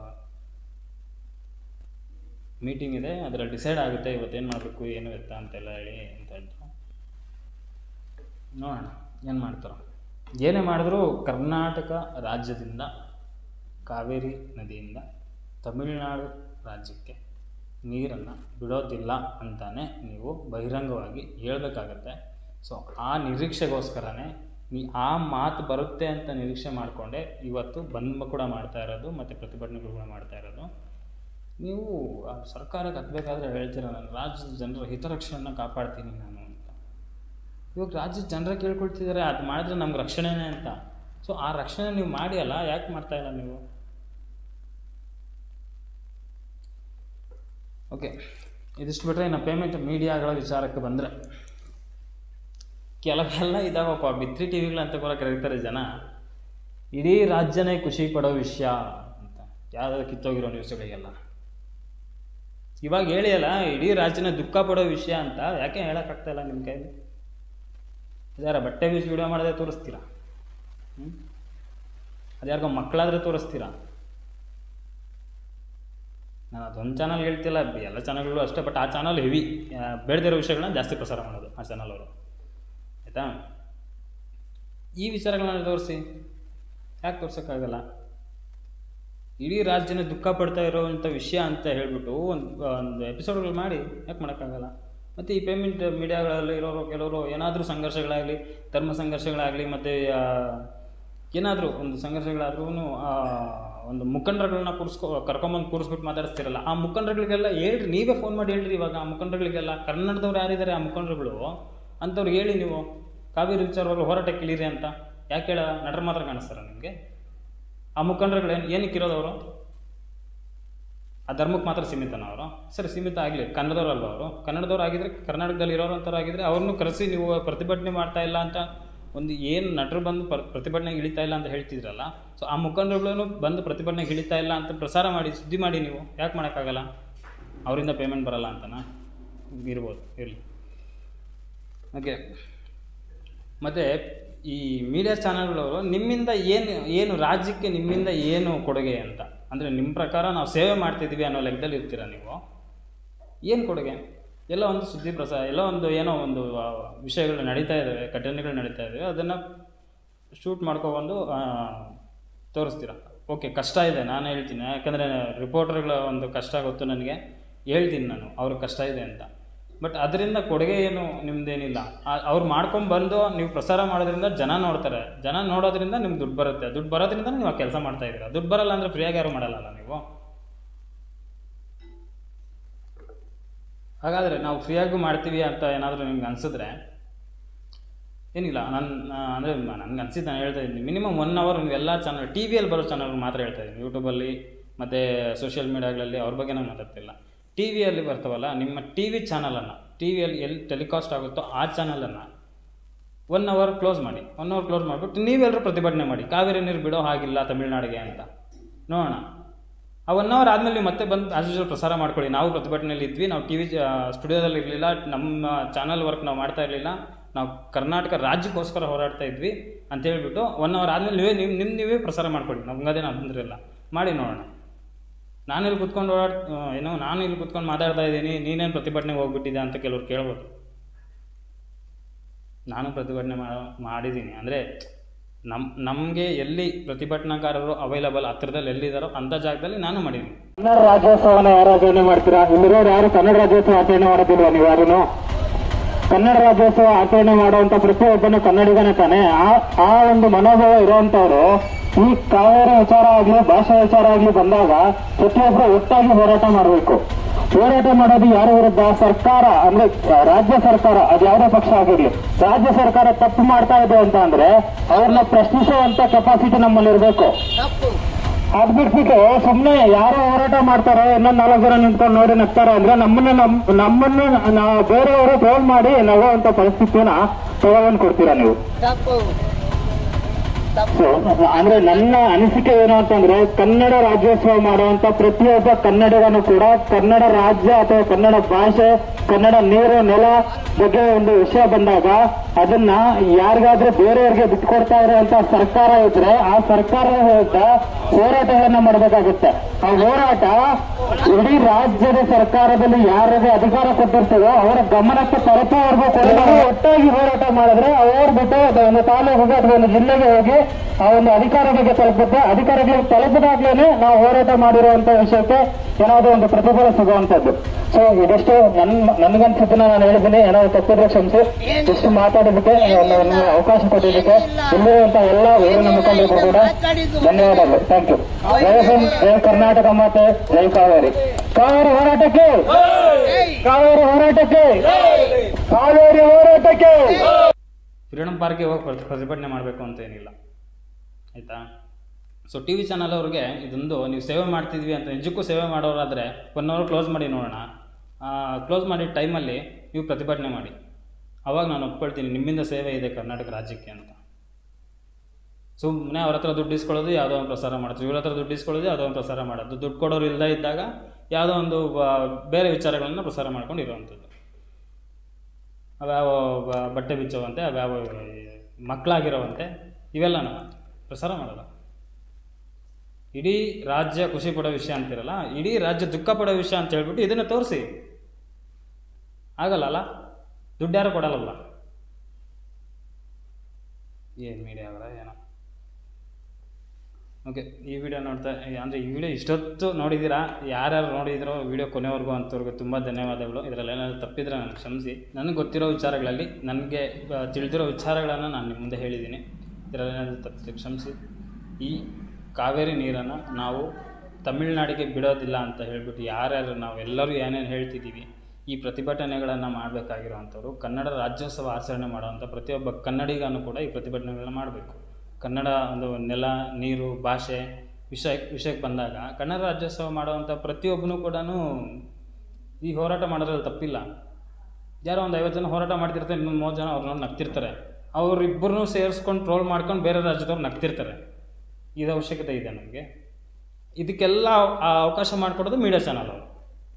ಮೀಟಿಂಗ್ ಇದೆ ಅದರಲ್ಲಿ ಡಿಸೈಡ್ ಆಗುತ್ತೆ ಇವತ್ತೇನು ಮಾಡಬೇಕು ಏನು ಎತ್ತ ಅಂತೆಲ್ಲ ಹೇಳಿ ಅಂತ ಹೇಳ್ತಾರೆ ನೋಡೋಣ ಏನು ಮಾಡ್ತಾರೋ ಏನೇ ಮಾಡಿದ್ರೂ ಕರ್ನಾಟಕ ರಾಜ್ಯದಿಂದ ಕಾವೇರಿ ನದಿಯಿಂದ ತಮಿಳುನಾಡು ರಾಜ್ಯಕ್ಕೆ ನೀರನ್ನು ಬಿಡೋದಿಲ್ಲ ಅಂತಾನೆ ನೀವು ಬಹಿರಂಗವಾಗಿ ಹೇಳಬೇಕಾಗತ್ತೆ ಸೊ ಆ ನಿರೀಕ್ಷೆಗೋಸ್ಕರನೇ ನೀ ಆ ಮಾತು ಬರುತ್ತೆ ಅಂತ ನಿರೀಕ್ಷೆ ಮಾಡಿಕೊಂಡೆ ಇವತ್ತು ಬಂದ್ ಕೂಡ ಮಾಡ್ತಾ ಇರೋದು ಮತ್ತು ಪ್ರತಿಭಟನೆಗಳು ಕೂಡ ಮಾಡ್ತಾ ಇರೋದು ನೀವು ಆ ಸರ್ಕಾರಕ್ಕೆ ಹತ್ಬೇಕಾದ್ರೆ ಹೇಳ್ತೀರ ನಾನು ರಾಜ್ಯದ ಜನರ ಹಿತರಕ್ಷಣೆಯನ್ನು ಕಾಪಾಡ್ತೀನಿ ನಾನು ಅಂತ ಇವಾಗ ರಾಜ್ಯದ ಜನರ ಕೇಳ್ಕೊಳ್ತಿದ್ದಾರೆ ಅದು ಮಾಡಿದ್ರೆ ನಮ್ಗೆ ರಕ್ಷಣೆನೇ ಅಂತ ಸೊ ಆ ರಕ್ಷಣೆ ನೀವು ಮಾಡಿ ಅಲ್ಲ ಯಾಕೆ ಮಾಡ್ತಾ ಇಲ್ಲ ನೀವು ಓಕೆ ಇದಿಷ್ಟು ಬಿಟ್ಟರೆ ಇನ್ನು ಪೇಮೆಂಟ್ ಮೀಡಿಯಾಗಳ ವಿಚಾರಕ್ಕೆ ಬಂದರೆ ಕೆಲವೆಲ್ಲ ಇದಾವಪ್ಪ ಬಿತ್ರಿ ಟಿ ವಿಗಳಂತ ಕೂಡ ಕರೀತಾರೆ ಜನ ಇಡೀ ರಾಜ್ಯನೇ ಖುಷಿ ಪಡೋ ವಿಷಯ ಅಂತ ಯಾವ್ದಾದ್ರು ಕಿತ್ತೋಗಿರೋ ನ್ಯೂಸ್ಗಳಿಗೆಲ್ಲ ಇವಾಗ ಹೇಳಿ ಅಲ್ಲ ಇಡೀ ರಾಜ್ಯನ ದುಃಖ ಪಡೋ ವಿಷಯ ಅಂತ ಯಾಕೆ ಹೇಳೋಕ್ಕಾಗ್ತಾ ಇಲ್ಲ ನಿಮ್ಮ ಕೈಲಿ ಇದಾರ ಬಟ್ಟೆ ಬೀಸ್ ವಿಡಿಯೋ ಮಾಡದೆ ತೋರಿಸ್ತೀರಾ ಹ್ಞೂ ಅದ್ಯಾರಿಗೋ ಮಕ್ಕಳಾದ್ರೆ ತೋರಿಸ್ತೀರಾ ನಾನು ಅದೊಂದು ಚಾನಲ್ ಹೇಳ್ತಿಲ್ಲ ಎಲ್ಲ ಚಾನಲ್ಗಳು ಅಷ್ಟೇ ಬಟ್ ಆ ಚಾನಲ್ ಹೆವಿ ಬೇಡದಿರೋ ವಿಷಯಗಳನ್ನ ಜಾಸ್ತಿ ಪ್ರಸಾರ ಮಾಡೋದು ಆ ಚಾನಲ್ ಅವರು ಆಯಿತಾ ಈ ವಿಚಾರಗಳನ್ನ ತೋರಿಸಿ ಯಾಕೆ ತೋರ್ಸೋಕ್ಕಾಗಲ್ಲ ಇಡೀ ರಾಜ್ಯನ ದುಃಖ ಪಡ್ತಾ ಇರೋವಂಥ ವಿಷಯ ಅಂತ ಹೇಳ್ಬಿಟ್ಟು ಒಂದು ಒಂದು ಎಪಿಸೋಡ್ಗಳು ಮಾಡಿ ಯಾಕೆ ಮಾಡೋಕ್ಕಾಗಲ್ಲ ಮತ್ತು ಈ ಪೇಮೆಂಟ್ ಮೀಡಿಯಾಗಳಲ್ಲಿ ಇರೋರು ಕೆಲವರು ಏನಾದರೂ ಸಂಘರ್ಷಗಳಾಗಲಿ ಧರ್ಮ ಸಂಘರ್ಷಗಳಾಗಲಿ ಮತ್ತು ಏನಾದರೂ ಒಂದು ಸಂಘರ್ಷಗಳಾದ್ರೂ ಒಂದು ಮುಖಂಡರುಗಳನ್ನ ಕೂರಿಸ್ಕೊ ಕರ್ಕೊಂಬಂದು ಕೂರಿಸ್ಬಿಟ್ಟು ಮಾತಾಡಿಸ್ತಿರಲ್ಲ ಆ ಮುಖಂಡರುಗಳಿಗೆಲ್ಲ ಹೇಳ್ರಿ ನೀವೇ ಫೋನ್ ಮಾಡಿ ಹೇಳ್ರಿ ಇವಾಗ ಆ ಮುಖಂಡರುಗಳಿಗೆಲ್ಲ ಕನ್ನಡದವ್ರು ಯಾರಿದ್ದಾರೆ ಆ ಮುಖಂಡರುಗಳು ಅಂಥವ್ರಿಗೆ ಹೇಳಿ ನೀವು ಕಾವೇರಿ ವಿಚಾರವಾಗಿ ಹೋರಾಟಕ್ಕೆ ಇಳಿರಿ ಅಂತ ಯಾಕೆ ಹೇಳ ನಟರು ಮಾತ್ರ ಕಾಣಿಸ್ತಾರ ನಿಮಗೆ ಆ ಮುಖಂಡರುಗಳು ಏನು ಏನಕ್ಕೆ ಇರೋದವರು ಆ ಧರ್ಮಕ್ಕೆ ಮಾತ್ರ ಸೀಮಿತನ ಅವರು ಸರಿ ಸೀಮಿತ ಆಗಲಿ ಕನ್ನಡದವ್ರು ಅಲ್ವಾ ಅವರು ಕನ್ನಡದವ್ರು ಆಗಿದ್ರೆ ಕರ್ನಾಟಕದಲ್ಲಿ ಇರೋರು ಅಂಥವ್ರು ಆಗಿದ್ರೆ ಅವ್ರನ್ನೂ ಕರೆಸಿ ನೀವು ಪ್ರತಿಭಟನೆ ಮಾಡ್ತಾ ಇಲ್ಲ ಅಂತ ಒಂದು ಏನು ನಟರು ಬಂದು ಪ್ರ ಪ್ರತಿಭಟನೆಗೆ ಇಳಿತಾ ಇಲ್ಲ ಅಂತ ಹೇಳ್ತಿದ್ರಲ್ಲ ಸೊ ಆ ಮುಖಂಡರುಗಳನ್ನು ಬಂದು ಪ್ರತಿಭಟನೆಗೆ ಇಳಿತಾ ಇಲ್ಲ ಅಂತ ಪ್ರಸಾರ ಮಾಡಿ ಸುದ್ದಿ ಮಾಡಿ ನೀವು ಯಾಕೆ ಮಾಡೋಕ್ಕಾಗಲ್ಲ ಅವರಿಂದ ಪೇಮೆಂಟ್ ಬರಲ್ಲ ಅಂತನಾ ಇರ್ಬೋದು ಇರಲಿ ಓಕೆ ಮತ್ತು ಈ ಮೀಡಿಯಾ ಚಾನಲ್ಗಳವರು ನಿಮ್ಮಿಂದ ಏನು ಏನು ರಾಜ್ಯಕ್ಕೆ ನಿಮ್ಮಿಂದ ಏನು ಕೊಡುಗೆ ಅಂತ ಅಂದರೆ ನಿಮ್ಮ ಪ್ರಕಾರ ನಾವು ಸೇವೆ ಮಾಡ್ತಿದ್ದೀವಿ ಅನ್ನೋ ಲೆಕ್ಕದಲ್ಲಿ ಇರ್ತೀರ ನೀವು ಏನು ಕೊಡುಗೆ ಎಲ್ಲ ಒಂದು ಸುದ್ದಿ ಪ್ರಸಾರ ಎಲ್ಲ ಒಂದು ಏನೋ ಒಂದು ಆ, ವಿಷಯಗಳು ನಡೀತಾ ಇದ್ದಾವೆ ಘಟನೆಗಳು ನಡೀತಾ ಇದ್ದಾವೆ ಅದನ್ನು ಶೂಟ್ ಮಾಡ್ಕೊಬಂದು ಆ, ತೋರಿಸ್ತೀರ ಓಕೆ ಕಷ್ಟ ಇದೆ ನಾನು ಹೇಳ್ತೀನಿ ಯಾಕಂದರೆ ರಿಪೋರ್ಟರ್ಗಳ ಒಂದು ಕಷ್ಟ ಗೊತ್ತು ನನಗೆ ಹೇಳ್ತೀನಿ ನಾನು ಅವ್ರಿಗೆ ಕಷ್ಟ ಇದೆ ಅಂತ ಬಟ್ ಅದರಿಂದ ಕೊಡುಗೆ ಏನು ನಿಮ್ದೇನಿಲ್ಲ ಆ- ಅವ್ರು ಮಾಡ್ಕೊಂಡು ಬಂದು ನೀವು ಪ್ರಸಾರ ಮಾಡೋದ್ರಿಂದ ಜನ ನೋಡ್ತಾರೆ ಜನ ನೋಡೋದ್ರಿಂದ ನಿಮ್ಗೆ ದುಡ್ಡು ಬರುತ್ತೆ ದುಡ್ಡು ಬರೋದ್ರಿಂದ ನೀವು ಆ ಕೆಲಸ ಮಾಡ್ತಾ ಇದ್ದೀರಾ ದುಡ್ಡು ಬರಲ್ಲ ಅಂದರೆ ಫ್ರೀಯಾಗಿ ಯಾರು ಮಾಡಲ್ಲ ನೀವು ಹಾಗಾದರೆ ನಾವು ಫ್ರೀಯಾಗೂ ಮಾಡ್ತೀವಿ ಅಂತ ಏನಾದರೂ ನಿಮ್ಗೆ ಅನಿಸಿದ್ರೆ ಏನಿಲ್ಲ ನನ್ನ ಅಂದರೆ ನನಗೆ ಅನ್ಸಿದ್ದು ನಾನು ಹೇಳ್ತಾ ಇದ್ದೀನಿ ಮಿನಿಮಮ್ ಒನ್ ಅವರ್ ನೀವು ಎಲ್ಲ ಚಾನಲ್ ಟಿ ವಿಯಲ್ಲಿ ಬರೋ ಚಾನಲ್ ಮಾತ್ರ ಹೇಳ್ತಾ ಇದ್ದೀನಿ ಯೂಟ್ಯೂಬಲ್ಲಿ ಮತ್ತು ಸೋಷಿಯಲ್ ಮೀಡಿಯಾಗಳಲ್ಲಿ ಅವ್ರ ಬಗ್ಗೆ ನಾನು ಮಾತಾಡ್ತಿಲ್ಲ ಟಿ ವಿಯಲ್ಲಿ ಬರ್ತಾವಲ್ಲ ನಿಮ್ಮ ಟಿ ವಿ ಚಾನಲನ್ನು ಟಿ ವಿಯಲ್ಲಿ ಎಲ್ಲಿ ಟೆಲಿಕಾಸ್ಟ್ ಆಗುತ್ತೋ ಆ ಚಾನಲನ್ನು ಒನ್ ಅವರ್ ಕ್ಲೋಸ್ ಮಾಡಿ ಒನ್ ಅವರ್ ಕ್ಲೋಸ್ ಮಾಡಿಬಿಟ್ಟು ನೀವೆಲ್ಲರೂ ಪ್ರತಿಭಟನೆ ಮಾಡಿ ಕಾವೇರಿ ನೀರು ಬಿಡೋ ಹಾಗಿಲ್ಲ ತಮಿಳ್ನಾಡಿಗೆ ಅಂತ ನೋಡೋಣ ಆ ಒನ್ ಅವರ್ ಆದಮೇಲೆ ನೀವು ಮತ್ತೆ ಬಂದು ಆಸ್ ಯೂಶುವಲ್ ಪ್ರಸಾರ ಮಾಡ್ಕೊಳ್ಳಿ ನಾವು ಪ್ರತಿಭಟನೆಯಲ್ಲಿ ಇದ್ವಿ ನಾವು ಟಿ ವಿ ಸ್ಟುಡಿಯೋದಲ್ಲಿ ಇರಲಿಲ್ಲ ನಮ್ಮ ಚಾನಲ್ ವರ್ಕ್ ನಾವು ಮಾಡ್ತಾ ಇರಲಿಲ್ಲ ನಾವು ಕರ್ನಾಟಕ ರಾಜ್ಯಕ್ಕೋಸ್ಕರ ಹೋರಾಡ್ತಾ ಇದ್ವಿ ಅಂತ ಹೇಳ್ಬಿಟ್ಟು ಒನ್ ಅವರ್ ಆದಮೇಲೆ ನೀವೇ ನಿಮ್ಮ ನಿಮ್ಮ ನೀವೇ ಪ್ರಸಾರ ಮಾಡ್ಕೊಳ್ಳಿ ನಮ್ಗೆ ಅದೇನು ತೊಂದರೆ ಇಲ್ಲ ಮಾಡಿ ನೋಡೋಣ ನಾನು ಇಲ್ಲಿ ಕುತ್ಕೊಂಡು ಓಡಾಡ್ ಆ, ಏನೋ ನಾನು ಇಲ್ಲಿ ಕುತ್ಕೊಂಡು ಮಾತಾಡ್ತಾ ಇದ್ದೀನಿ ನೀನೇನು ಪ್ರತಿಭಟನೆಗೆ ಹೋಗ್ಬಿಟ್ಟಿದ್ದೆ ಅಂತ ಕೆಲವ್ರು ಕೇಳ್ಬೋದು ನಾನು ಪ್ರತಿಭಟನೆ ಮಾ ಮಾಡಿದ್ದೀನಿ ಅಂದರೆ ನಮ್ಮ ನಮಗೆ ಎಲ್ಲಿ ಪ್ರತಿಭಟನಾಕಾರರು ಅವೈಲಬಲ್ ಹತ್ರದಲ್ಲಿ ಎಲ್ಲಿದ್ದಾರೋ ಅಂಥ ಜಾಗದಲ್ಲಿ ನಾನು ಮಾಡೀನಿ ಕನ್ನಡ ರಾಜ್ಯೋತ್ಸವನ ಯಾರು ಆಚರಣೆ ಮಾಡ್ತೀರಾ ಇಲ್ಲಿರೋರು ಯಾರು ಕನ್ನಡ ರಾಜ್ಯೋತ್ಸವ ಆಚರಣೆ ಮಾಡೋದಿಲ್ವಾ ನೀವು ಯಾರು ಕನ್ನಡ ರಾಜ್ಯೋತ್ಸವ ಆಚರಣೆ ಮಾಡುವಂತ ಪ್ರತಿಯೊಬ್ಬನು ಕನ್ನಡಿಗನೇ ತಾನೆ ಆ ಆ ಒಂದು ಮನೋಭಾವ ಇರುವಂತವ್ರು ಈ ಕಾವೇರಿ ವಿಚಾರ ಆಗ್ಲಿ ಭಾಷಾ ವಿಚಾರ ಆಗ್ಲಿ ಬಂದಾಗ ಪ್ರತಿಯೊಬ್ಬರು ಒಟ್ಟಾಗಿ ಹೋರಾಟ ಮಾಡಬೇಕು ಹೋರಾಟ ಮಾಡೋದು ಯಾರ ವಿರುದ್ಧ ಸರ್ಕಾರ ಅಂದ್ರೆ ರಾಜ್ಯ ಸರ್ಕಾರ ಅದು ಯಾವುದೇ ಪಕ್ಷ ಆಗಿರ್ಲಿ ರಾಜ್ಯ ಸರ್ಕಾರ ತಪ್ಪು ಮಾಡ್ತಾ ಇದೆ ಅಂತ ಅಂದ್ರೆ ಅವ್ರನ್ನ ಪ್ರಶ್ನಿಸುವಂತ ಕೆಪಾಸಿಟಿ ನಮ್ಮಲ್ಲಿ ಇರಬೇಕು ಅದ್ ಬಿಟ್ಬಿಟ್ಟು ಸುಮ್ನೆ ಯಾರೋ ಹೋರಾಟ ಮಾಡ್ತಾರೆ ಇನ್ನೊಂದ್ ನಾಲ್ಕು ಜನ ನಿಂತ್ಕೊಂಡು ನೋಡಿ ನಗ್ತಾರೆ ಅಂದ್ರೆ ನಮ್ಮನ್ನ ನಮ್- ನಮ್ಮನ್ನ ನಾವು ಬೇರೆಯವರು ಟ್ರೋಲ್ ಮಾಡಿ ನಗುವಂತ ಪರಿಸ್ಥಿತಿನ ತಗೊಂಡ್ ಕೊಡ್ತೀರಾ ನೀವು ತಪ್ಪು ತಪ್ಪು ಸೊ ಅಂದ್ರೆ ನನ್ನ ಅನಿಸಿಕೆ ಏನು ಅಂತಂದ್ರೆ ಕನ್ನಡ ರಾಜ್ಯೋತ್ಸವ ಮಾಡುವಂತ ಪ್ರತಿಯೊಬ್ಬ ಕನ್ನಡಿಗನು ಕೂಡ ಕನ್ನಡ ರಾಜ್ಯ ಅಥವಾ ಕನ್ನಡ ಭಾಷೆ ಕನ್ನಡ ನೀರು ನೆಲ ಬಗ್ಗೆ ಒಂದು ವಿಷಯ ಬಂದಾಗ ಅದನ್ನ ಯಾರಿಗಾದ್ರೂ ಬೇರೆಯವ್ರಿಗೆ ಬಿಟ್ಕೊಡ್ತಾ ಇರುವಂತ ಸರ್ಕಾರ ಇದ್ರೆ ಆ ಸರ್ಕಾರದ ವಿರುದ್ಧ ಹೋರಾಟಗಳನ್ನ ಮಾಡಬೇಕಾಗುತ್ತೆ ಆ ಹೋರಾಟ ಇಡೀ ರಾಜ್ಯದ ಸರ್ಕಾರದಲ್ಲಿ ಯಾರಿಗೆ ಅಧಿಕಾರ ಕೊಟ್ಟಿರ್ತದೋ ಅವರ ಗಮನಕ್ಕೆ ತಲುಪುವವರೆಗೂ ಕೂಡ ನಾವು ಒಟ್ಟಾಗಿ ಹೋರಾಟ ಮಾಡಿದ್ರೆ ಅವ್ರು ಬಿಟ್ಟು ಅದು ಒಂದು ತಾಲೂಕಿಗೆ ಅಥವಾ ಒಂದು ಜಿಲ್ಲೆಗೆ ಹೋಗಿ ಆ ಒಂದು ಅಧಿಕಾರಿಗಳಿಗೆ ತಲುಪುತ್ತೆ ಅಧಿಕಾರಿಗಳಿಗೆ ತಲುಪಿದಾಗ್ಲೇನೆ ನಾವು ಹೋರಾಟ ಮಾಡಿರುವಂತ ವಿಷಯಕ್ಕೆ ಏನಾದ್ರು ಒಂದು ಪ್ರತಿಫಲ ಸಿಗುವಂತದ್ದು ಸೊ ಇದಷ್ಟು ನನ್ ನನ್ಗನ್ಸುತ್ತೆ ನಾನು ಹೇಳಿದ್ದೀನಿ ಏನಾದ್ರು ತಪ್ಪಿದ್ರೆ ಕ್ಷಮಿಸಿ ಇಷ್ಟು ಮಾತಾಡೋದಕ್ಕೆ ಒಂದು ಒಂದು ಅವಕಾಶ ಕೊಟ್ಟಿದ್ದಕ್ಕೆ ಇಲ್ಲಿರುವಂತ ಎಲ್ಲ ಊರಿನ ಮುಖಂಡರಿಗೂ ಕೂಡ ಧನ್ಯವಾದಗಳು ಥ್ಯಾಂಕ್ ಯು ಜೈ ಹಿಂದ್ ಜೈ ಕರ್ನಾಟಕ ಮಾತೆ ಜೈ ಕಾವೇರಿ ಕಾವೇರಿ ಹೋರಾಟಕ್ಕೆ ಕಾವೇರಿ ಹೋರಾಟಕ್ಕೆ ಕಾವೇರಿ ಹೋರಾಟಕ್ಕೆ ಫ್ರೀಡಮ್ ಪಾರ್ಕ್ಗೆ ಹೋಗಿ ಪ್ರತಿ- ಪ್ರತಿಭಟನೆ ಮಾಡಬೇಕು ಅಂತ ಏನಿಲ್ಲ ಆಯಿತಾ ಸೊ ಟಿ ವಿ ಚಾನಲ್ ಅವ್ರಿಗೆ ಇದೊಂದು ನೀವು ಸೇವೆ ಮಾಡ್ತಿದ್ವಿ ಅಂತ ನಿಜಕ್ಕೂ ಸೇವೆ ಮಾಡೋರಾದರೆ ಒನ್ ಅವರ್ ಕ್ಲೋಸ್ ಮಾಡಿ ನೋಡೋಣ ಕ್ಲೋಸ್ ಮಾಡಿದ ಟೈಮಲ್ಲಿ ನೀವು ಪ್ರತಿಭಟನೆ ಮಾಡಿ ಅವಾಗ ನಾನು ಒಪ್ಕೊಳ್ತೀನಿ ನಿಮ್ಮಿಂದ ಸೇವೆ ಇದೆ ಕರ್ನಾಟಕ ರಾಜ್ಯಕ್ಕೆ ಅಂತ ಸುಮ್ಮನೆ ಅವ್ರ ಹತ್ರ ದುಡ್ಡು ಇಸ್ಕೊಳ್ಳೋದು ಯಾವುದೋ ಒಂದು ಪ್ರಸಾರ ಮಾಡೋದು ಇವ್ರ ಹತ್ರ ದುಡ್ಡು ಇಸ್ಕೊಳ್ಳೋದು ಯಾವುದೋ ಒಂದು ಪ್ರಸಾರ ಮಾಡೋದು ದುಡ್ಡು ಕೊಡೋರು ಇಲ್ಲದೇ ಇದ್ದಾಗ ಯಾವುದೋ ಒಂದು ಆ, ಬೇರೆ ವಿಚಾರಗಳನ್ನ ಪ್ರಸಾರ ಮಾಡ್ಕೊಂಡು ಇರುವಂಥದ್ದು ಅವ್ಯಾವ ಬ- ಬಟ್ಟೆ ಬಿಚ್ಚುವಂತೆ ಅವ್ಯಾವ ಮಕ್ಕಳಾಗಿರೋವಂತೆ ಇವೆಲ್ಲನ ಪ್ರಸಾರ ಮಾಡಲ್ಲ ಇಡೀ ರಾಜ್ಯ ಖುಷಿ ಪಡೋ ವಿಷಯ ಅಂತಿರಲ್ಲ ಇಡೀ ರಾಜ್ಯ ದುಃಖ ಪಡೋ ವಿಷಯ ಅಂತ ಹೇಳ್ಬಿಟ್ಟು ಇದನ್ನು ತೋರಿಸಿ ಆಗಲ್ಲ ಅಲ್ಲ ದುಡ್ಡು ಯಾರು ಕೊಡಲ್ಲಲ್ಲ ಏನು ಮೀಡಿಯಾ ಅವರ ಏನೋ ಓಕೆ ಈ ವಿಡಿಯೋ ನೋಡ್ತಾ ಅಂದರೆ ಈ ವಿಡಿಯೋ ಇಷ್ಟೊತ್ತು ನೋಡಿದ್ದೀರಾ ಯಾರ್ಯಾರು ನೋಡಿದಿರೋ ವಿಡಿಯೋ ಕೊನೆವರೆಗೂ ಅಂಥವ್ರಿಗೆ ತುಂಬ ಧನ್ಯವಾದಗಳು ಇದರಲ್ಲಿ ಏನಾದರೂ ತಪ್ಪಿದ್ರೆ ನನಗೆ ಕ್ಷಮಿಸಿ ನನಗೆ ಗೊತ್ತಿರೋ ವಿಚಾರಗಳಲ್ಲಿ ನನಗೆ ಆ, ತಿಳಿದಿರೋ ವಿಚಾರಗಳನ್ನು ನಾನು ನಿಮ್ಮ ಮುಂದೆ ಹೇಳಿದ್ದೀನಿ ಇದರಲ್ಲಿ ಏನಾದರೂ ತಪ್ಪಿದ್ರೆ ಕ್ಷಮಿಸಿ ಈ ಕಾವೇರಿ ನೀರನ್ನು ನಾವು ತಮಿಳ್ನಾಡಿಗೆ ಬಿಡೋದಿಲ್ಲ ಅಂತ ಹೇಳ್ಬಿಟ್ಟು ಯಾರ್ಯಾರು ನಾವೆಲ್ಲರೂ ಏನೇನು ಹೇಳ್ತಿದ್ದೀವಿ ಈ ಪ್ರತಿಭಟನೆಗಳನ್ನು ಮಾಡಬೇಕಾಗಿರೋವಂಥವ್ರು ಕನ್ನಡ ರಾಜ್ಯೋತ್ಸವ ಆಚರಣೆ ಮಾಡುವಂಥ ಪ್ರತಿಯೊಬ್ಬ ಕನ್ನಡಿಗನೂ ಕೂಡ ಈ ಪ್ರತಿಭಟನೆಗಳನ್ನ ಮಾಡಬೇಕು ಕನ್ನಡ ಒಂದು ನೆಲ ನೀರು ಭಾಷೆ ವಿಷಯ ವಿಷಯಕ್ಕೆ ಬಂದಾಗ ಕನ್ನಡ ರಾಜ್ಯೋತ್ಸವ ಮಾಡುವಂಥ ಪ್ರತಿಯೊಬ್ಬನೂ ಕೂಡ ಈ ಹೋರಾಟ ಮಾಡೋದ್ರಲ್ಲಿ ತಪ್ಪಿಲ್ಲ ಯಾರೋ ಒಂದು ಐವತ್ತು ಜನ ಹೋರಾಟ ಮಾಡ್ತಿರ್ತಾರೆ ಇನ್ನೊಂದು ಮೂವತ್ತು ಜನ ಅವ್ರನ್ನ ನಗ್ತಿರ್ತಾರೆ ಅವರಿಬ್ಬರನ್ನೂ ಸೇರಿಸ್ಕೊಂಡು ಟ್ರೋಲ್ ಮಾಡ್ಕೊಂಡು ಬೇರೆ ರಾಜ್ಯದವ್ರು ನಗ್ತಿರ್ತಾರೆ ಇದು ಅವಶ್ಯಕತೆ ಇದೆ ನಮಗೆ ಇದಕ್ಕೆಲ್ಲ ಆ ಅವಕಾಶ ಮಾಡಿಕೊಡೋದು ಮೀಡಿಯಾ ಚಾನಲ್ ಅವರು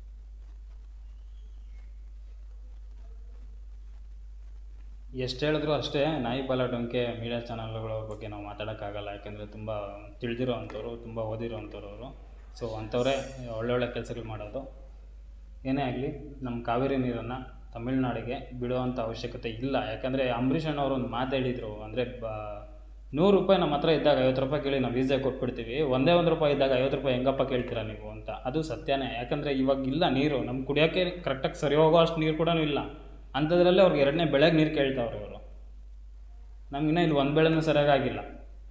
ಎಷ್ಟು ಹೇಳಿದ್ರು ಅಷ್ಟೇ ನಾಯಿ ಬಾಲ ಡೊಂಕೆ ಮೀಡಿಯಾ ಚಾನಲ್ಗಳ ಬಗ್ಗೆ ನಾವು ಮಾತಾಡೋಕ್ಕಾಗಲ್ಲ ಯಾಕೆಂದರೆ ತುಂಬ ತಿಳಿದಿರೋ ಅಂಥವ್ರು ತುಂಬ ಓದಿರೋ ಅಂಥವ್ರು ಅವರು ಸೊ ಅಂಥವರೇ ಒಳ್ಳೊಳ್ಳೆ ಕೆಲಸಗಳು ಮಾಡೋದು ಏನೇ ಆಗಲಿ ನಮ್ಮ ಕಾವೇರಿ ನೀರನ್ನು ತಮಿಳ್ನಾಡಿಗೆ ಬಿಡುವಂಥ ಅವಶ್ಯಕತೆ ಇಲ್ಲ ಯಾಕಂದರೆ ಅಂಬರೀಷ್ ಅಣ್ಣವರು ಒಂದು ಮಾತು ಹೇಳಿದರು ಅಂದರೆ ಬ ನೂರು ರೂಪಾಯಿ ನಮ್ಮ ಹತ್ರ ಇದ್ದಾಗ ಐವತ್ತು ರೂಪಾಯಿ ಕೇಳಿ ನಾವು ವೀಸಾ ಕೊಟ್ಬಿಡ್ತೀವಿ ಒಂದೇ ಒಂದು ರೂಪಾಯಿ ಇದ್ದಾಗ ಐವತ್ತು ರೂಪಾಯಿ ಹೆಂಗಪ್ಪ ಕೇಳ್ತೀರಾ ನೀವು ಅಂತ ಅದು ಸತ್ಯನೇ ಯಾಕಂದರೆ ಇವಾಗ ಇಲ್ಲ ನೀರು ನಮ್ಗೆ ಕುಡಿಯೋಕ್ಕೆ ಕರೆಕ್ಟಾಗಿ ಸರಿ ಹೋಗೋ ಅಷ್ಟು ನೀರು ಕೂಡ ಇಲ್ಲ ಅಂಥದ್ರಲ್ಲೇ ಅವ್ರಿಗೆ ಎರಡನೇ ಬೆಳೆಗೆ ನೀರು ಕೇಳ್ತಾವ್ರೆ ಅವರು ನಮಗಿನ್ನ ಇಲ್ಲಿ ಒಂದು ಬೆಳೆನೂ ಸರಿಯಾಗಿಲ್ಲ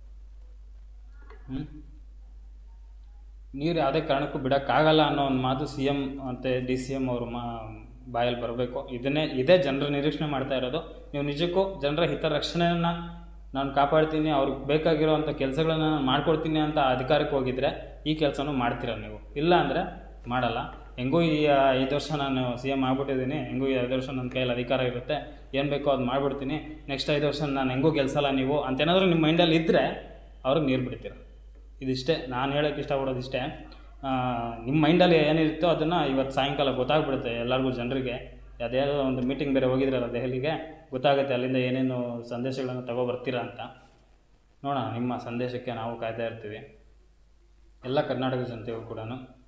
ಹ್ಞೂ ನೀರು ಯಾವುದೇ ಕಾರಣಕ್ಕೂ ಬಿಡೋಕ್ಕಾಗಲ್ಲ ಅನ್ನೋ ಒಂದು ಮಾತು ಸಿ ಎಮ್ ಮತ್ತು ಡಿ ಸಿ ಎಮ್ ಅವರು ಮಾ ಬಾಯಲ್ಲಿ ಬರಬೇಕು ಇದನ್ನೇ ಇದೇ ಜನರ ನಿರೀಕ್ಷಣೆ ಮಾಡ್ತಾ ಇರೋದು ನೀವು ನಿಜಕ್ಕೂ ಜನರ ಹಿತರಕ್ಷಣೆಯನ್ನು ನಾನು ಕಾಪಾಡ್ತೀನಿ ಅವ್ರಿಗೆ ಬೇಕಾಗಿರೋವಂಥ ಕೆಲಸಗಳನ್ನ ನಾನು ಮಾಡ್ಕೊಡ್ತೀನಿ ಅಂತ ಅಧಿಕಾರಕ್ಕೆ ಹೋಗಿದ್ರೆ ಈ ಕೆಲಸನೂ ಮಾಡ್ತೀರ ನೀವು ಇಲ್ಲ ಅಂದರೆ ಮಾಡಲ್ಲ ಹೆಂಗೂ ಈ ಆ, ಐದು ವರ್ಷ ನಾನು ಸಿ ಎಮ್ ಆಗ್ಬಿಟ್ಟಿದ್ದೀನಿ ಹೆಂಗೂ ಈ ಐದು ವರ್ಷ ನನ್ನ ಕೈಯಲ್ಲಿ ಅಧಿಕಾರ ಇರುತ್ತೆ ಏನು ಬೇಕೋ ಅದು ಮಾಡಿಬಿಡ್ತೀನಿ ನೆಕ್ಸ್ಟ್ ಐದು ವರ್ಷ ನಾನು ಹೆಂಗೂ ಗೆಲ್ಸಲ್ಲ ನೀವು ಅಂತೇನಾದರೂ ನಿಮ್ಮ ಮೈಂಡಲ್ಲಿ ಇದ್ದರೆ ಅವ್ರಿಗೆ ನೀರು ಬಿಡ್ತೀರ ಇದಿಷ್ಟೇ ನಾನು ಹೇಳೋಕ್ಕೆ ಇಷ್ಟಪಡೋದು ಇಷ್ಟೇ ಆ, ನಿಮ್ಮ ಮೈಂಡಲ್ಲಿ ಏನಿರುತ್ತೋ ಅದನ್ನು ಇವತ್ತು ಸಾಯಂಕಾಲ ಗೊತ್ತಾಗ್ಬಿಡುತ್ತೆ ಎಲ್ಲರಿಗೂ ಜನರಿಗೆ ಅದೇನೋ ಒಂದು ಮೀಟಿಂಗ್ ಬೇರೆ ಹೋಗಿದ್ರಲ್ಲ ದೆಹಲಿಗೆ ಗೊತ್ತಾಗುತ್ತೆ ಅಲ್ಲಿಂದ ಏನೇನು ಸಂದೇಶಗಳನ್ನು ತಗೊಬರ್ತೀರಾ ಅಂತ ನೋಡೋಣ ನಿಮ್ಮ ಸಂದೇಶಕ್ಕೆ ನಾವು ಕಾಯ್ತಾ ಇರ್ತೀವಿ ಎಲ್ಲ ಕರ್ನಾಟಕ ಜನತೆಗೂ ಕೂಡ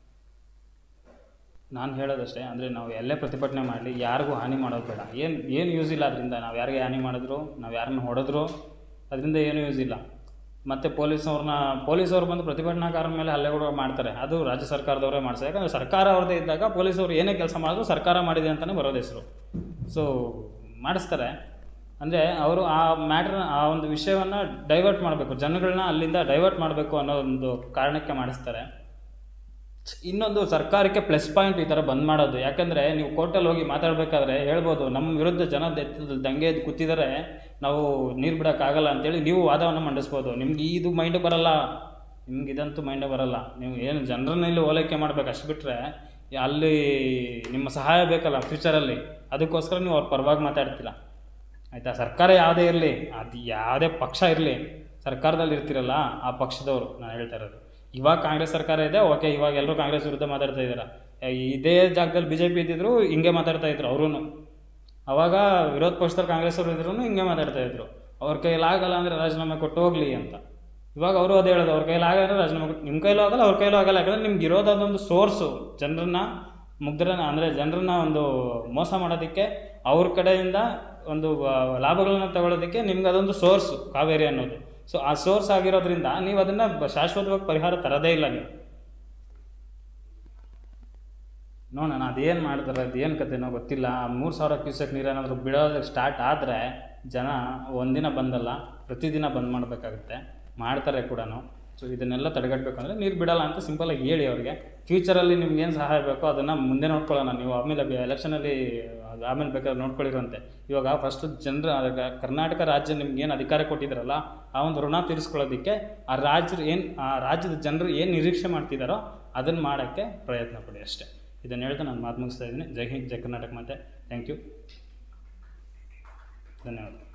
ನಾನು ಹೇಳೋದಷ್ಟೇ ಅಂದರೆ ನಾವು ಎಲ್ಲೇ ಪ್ರತಿಭಟನೆ ಮಾಡಲಿ ಯಾರಿಗೂ ಹಾನಿ ಮಾಡೋದು ಬೇಡ ಏನು ಏನು ಯೂಸ್ ಇಲ್ಲ ಅದರಿಂದ ನಾವು ಯಾರಿಗೆ ಹಾನಿ ಮಾಡಿದ್ರು ನಾವು ಯಾರನ್ನ ಹೊಡೆದ್ರು ಅದರಿಂದ ಏನೂ ಯೂಸ್ ಇಲ್ಲ ಮತ್ತು ಪೊಲೀಸವ್ರನ್ನ ಪೊಲೀಸವ್ರು ಬಂದು ಪ್ರತಿಭಟನಾಕಾರರ ಮೇಲೆ ಹಲ್ಲೆಗಳು ಮಾಡ್ತಾರೆ ಅದು ರಾಜ್ಯ ಸರ್ಕಾರದವರೇ ಮಾಡ್ತಾರೆ ಯಾಕಂದರೆ ಸರ್ಕಾರ ಅವ್ರದ್ದೇ ಇದ್ದಾಗ ಪೊಲೀಸವ್ರು ಏನೇ ಕೆಲಸ ಮಾಡಿದ್ರು ಸರ್ಕಾರ ಮಾಡಿದೆ ಅಂತಲೇ ಬರೋದು ಹೆಸರು ಸೊ ಮಾಡಿಸ್ತಾರೆ ಅಂದರೆ ಅವರು ಆ ಮ್ಯಾಟ್ರ್ ಆ ಒಂದು ವಿಷಯವನ್ನು ಡೈವರ್ಟ್ ಮಾಡಬೇಕು ಜನಗಳನ್ನ ಅಲ್ಲಿಂದ ಡೈವರ್ಟ್ ಮಾಡಬೇಕು ಅನ್ನೋ ಒಂದು ಕಾರಣಕ್ಕೆ ಮಾಡಿಸ್ತಾರೆ ಇನ್ನೊಂದು ಸರ್ಕಾರಕ್ಕೆ ಪ್ಲಸ್ ಪಾಯಿಂಟ್ ಈ ಥರ ಬಂದ್ ಮಾಡೋದು ಯಾಕಂದರೆ ನೀವು ಕೋರ್ಟಲ್ಲಿ ಹೋಗಿ ಮಾತಾಡಬೇಕಾದ್ರೆ ಹೇಳ್ಬೋದು ನಮ್ಮ ವಿರುದ್ಧ ಜನ ಎತ್ತ ದಂಗೆ ಎದ್ದು ಕೂತಿದ್ದಾರೆ ನಾವು ನೀರು ಬಿಡೋಕ್ಕಾಗಲ್ಲ ಅಂತೇಳಿ ನೀವು ವಾದವನ್ನು ಮಂಡಿಸ್ಬೋದು ನಿಮ್ಗೆ ಇದು ಮೈಂಡ್ ಬರಲ್ಲ ನಿಮ್ಗೆ ಇದಂತೂ ಮೈಂಡ್ ಬರಲ್ಲ ನೀವು ಏನು ಜನರನ್ನ ಇಲ್ಲಿ ಓಲೈಕೆ ಮಾಡ್ಬೇಕು ಅಷ್ಟು ಬಿಟ್ಟರೆ ಅಲ್ಲಿ ನಿಮ್ಮ ಸಹಾಯ ಬೇಕಲ್ಲ ಫ್ಯೂಚರಲ್ಲಿ ಅದಕ್ಕೋಸ್ಕರ ನೀವು ಅವ್ರ ಪರವಾಗಿ ಮಾತಾಡ್ತಿಲ್ಲ ಆಯಿತಾ ಸರ್ಕಾರ ಯಾವುದೇ ಇರಲಿ ಅದು ಯಾವುದೇ ಪಕ್ಷ ಇರಲಿ ಸರ್ಕಾರದಲ್ಲಿ ಇರ್ತಿರಲ್ಲ ಆ ಪಕ್ಷದವರು ನಾನು ಹೇಳ್ತಾ ಇರೋದು ಇವಾಗ ಕಾಂಗ್ರೆಸ್ ಸರ್ಕಾರ ಇದೆ ಓಕೆ ಇವಾಗ ಎಲ್ಲರೂ ಕಾಂಗ್ರೆಸ್ ವಿರುದ್ಧ ಮಾತಾಡ್ತಾ ಇದ್ದಾರೆ ಇದೇ ಜಾಗದಲ್ಲಿ ಬಿ ಜೆ ಪಿ ಇದ್ದಿದ್ರು ಹಿಂಗೆ ಮಾತಾಡ್ತಾ ಇದ್ರು ಅವರೂ ಅವಾಗ ವಿರೋಧ ಪಕ್ಷದಲ್ಲಿ ಕಾಂಗ್ರೆಸ್ ಅವರು ಇದ್ರು ಹಿಂಗೆ ಮಾತಾಡ್ತಾ ಇದ್ರು ಅವ್ರ ಕೈಯಲ್ಲಿ ಆಗಲ್ಲ ಅಂದರೆ ರಾಜೀನಾಮೆ ಕೊಟ್ಟು ಹೋಗ್ಲಿ ಅಂತ ಇವಾಗ ಅವರು ಅದೇ ಹೇಳೋದು ಅವ್ರ ಕೈಲಿ ಆಗಲ್ಲ ರಾಜೀನಾಮೆ ಕೊಟ್ಟು ನಿಮ್ಮ ಕೈಲೂ ಆಗಲ್ಲ ಅವ್ರ ಕೈಲೂ ಆಗಲ್ಲ ಯಾಕಂದ್ರೆ ನಿಮ್ಗೆ ಇರೋದೊಂದು ಸೋರ್ಸು ಜನರನ್ನ ಮುಗ್ಧರನ್ನ ಅಂದರೆ ಜನರನ್ನ ಒಂದು ಮೋಸ ಮಾಡೋದಕ್ಕೆ ಅವ್ರ ಕಡೆಯಿಂದ ಒಂದು ಆ, ಲಾಭಗಳನ್ನ ತಗೊಳ್ಳೋದಕ್ಕೆ ನಿಮ್ಗೆ ಅದೊಂದು ಸೋರ್ಸು ಕಾವೇರಿ ಅನ್ನೋದು ಸೊ ಆ ಸೋರ್ಸ್ ಆಗಿರೋದ್ರಿಂದ ನೀವು ಅದನ್ನು ಶಾಶ್ವತವಾಗಿ ಪರಿಹಾರ ತರೋದೇ ಇಲ್ಲ ನೀವು ನೋಡೋಣ ಅದೇನು ಮಾಡ್ತಾರೆ ಅದೇನು ಕತೆನೋ ಗೊತ್ತಿಲ್ಲ ಆ ಮೂರು ಸಾವಿರ ಕ್ಯೂಸೆಕ್ ನೀರೇನಾದರೂ ಬಿಡೋದಕ್ಕೆ ಸ್ಟಾರ್ಟ್ ಆದರೆ ಜನ ಒಂದಿನ ಬಂದಲ್ಲ ಪ್ರತಿದಿನ ಬಂದ್ ಮಾಡಬೇಕಾಗುತ್ತೆ ಮಾಡ್ತಾರೆ ಕೂಡ ಸೊ ಇದನ್ನೆಲ್ಲ ತಡೆಗಟ್ಟಬೇಕಂದ್ರೆ ನೀರು ಬಿಡಲ್ಲ ಅಂತ ಸಿಂಪಲಾಗಿ ಹೇಳಿ ಅವ್ರಿಗೆ ಫ್ಯೂಚರಲ್ಲಿ ನಿಮ್ಗೆ ಏನು ಸಹಾಯ ಬೇಕೋ ಅದನ್ನು ಮುಂದೆ ನೋಡ್ಕೊಳ್ಳೋಣ ನೀವು ಆಮೇಲೆ ಎಲೆಕ್ಷನಲ್ಲಿ ಆಮೇಲೆ ಬೇಕಾದ್ರೆ ನೋಡ್ಕೊಳ್ಳಿರಂತೆ ಇವಾಗ ಫಸ್ಟ್ ಜನರ ಕರ್ನಾಟಕ ರಾಜ್ಯ ನಿಮ್ಗೆ ಏನು ಅಧಿಕಾರ ಕೊಟ್ಟಿದ್ದಾರಲ್ಲ ಆ ಒಂದು ಋಣ ತೀರಿಸ್ಕೊಳ್ಳೋದಕ್ಕೆ ಆ ರಾಜ್ಯರು ಏನು ಆ ರಾಜ್ಯದ ಜನರು ಏನು ನಿರೀಕ್ಷೆ ಮಾಡ್ತಿದ್ದಾರೋ ಅದನ್ನು ಮಾಡೋಕ್ಕೆ ಪ್ರಯತ್ನ ಪಡಿ ಅಷ್ಟೇ ಇದನ್ನು ಹೇಳ್ತಾ ನಾನು ಮಾತು ಮುಗಿಸ್ತಾ ಇದ್ದೀನಿ ಜೈ ಹಿಂದ್ ಜೈ ಕರ್ನಾಟಕ ಮತ್ತೆ ಥ್ಯಾಂಕ್ ಯು ಧನ್ಯವಾದ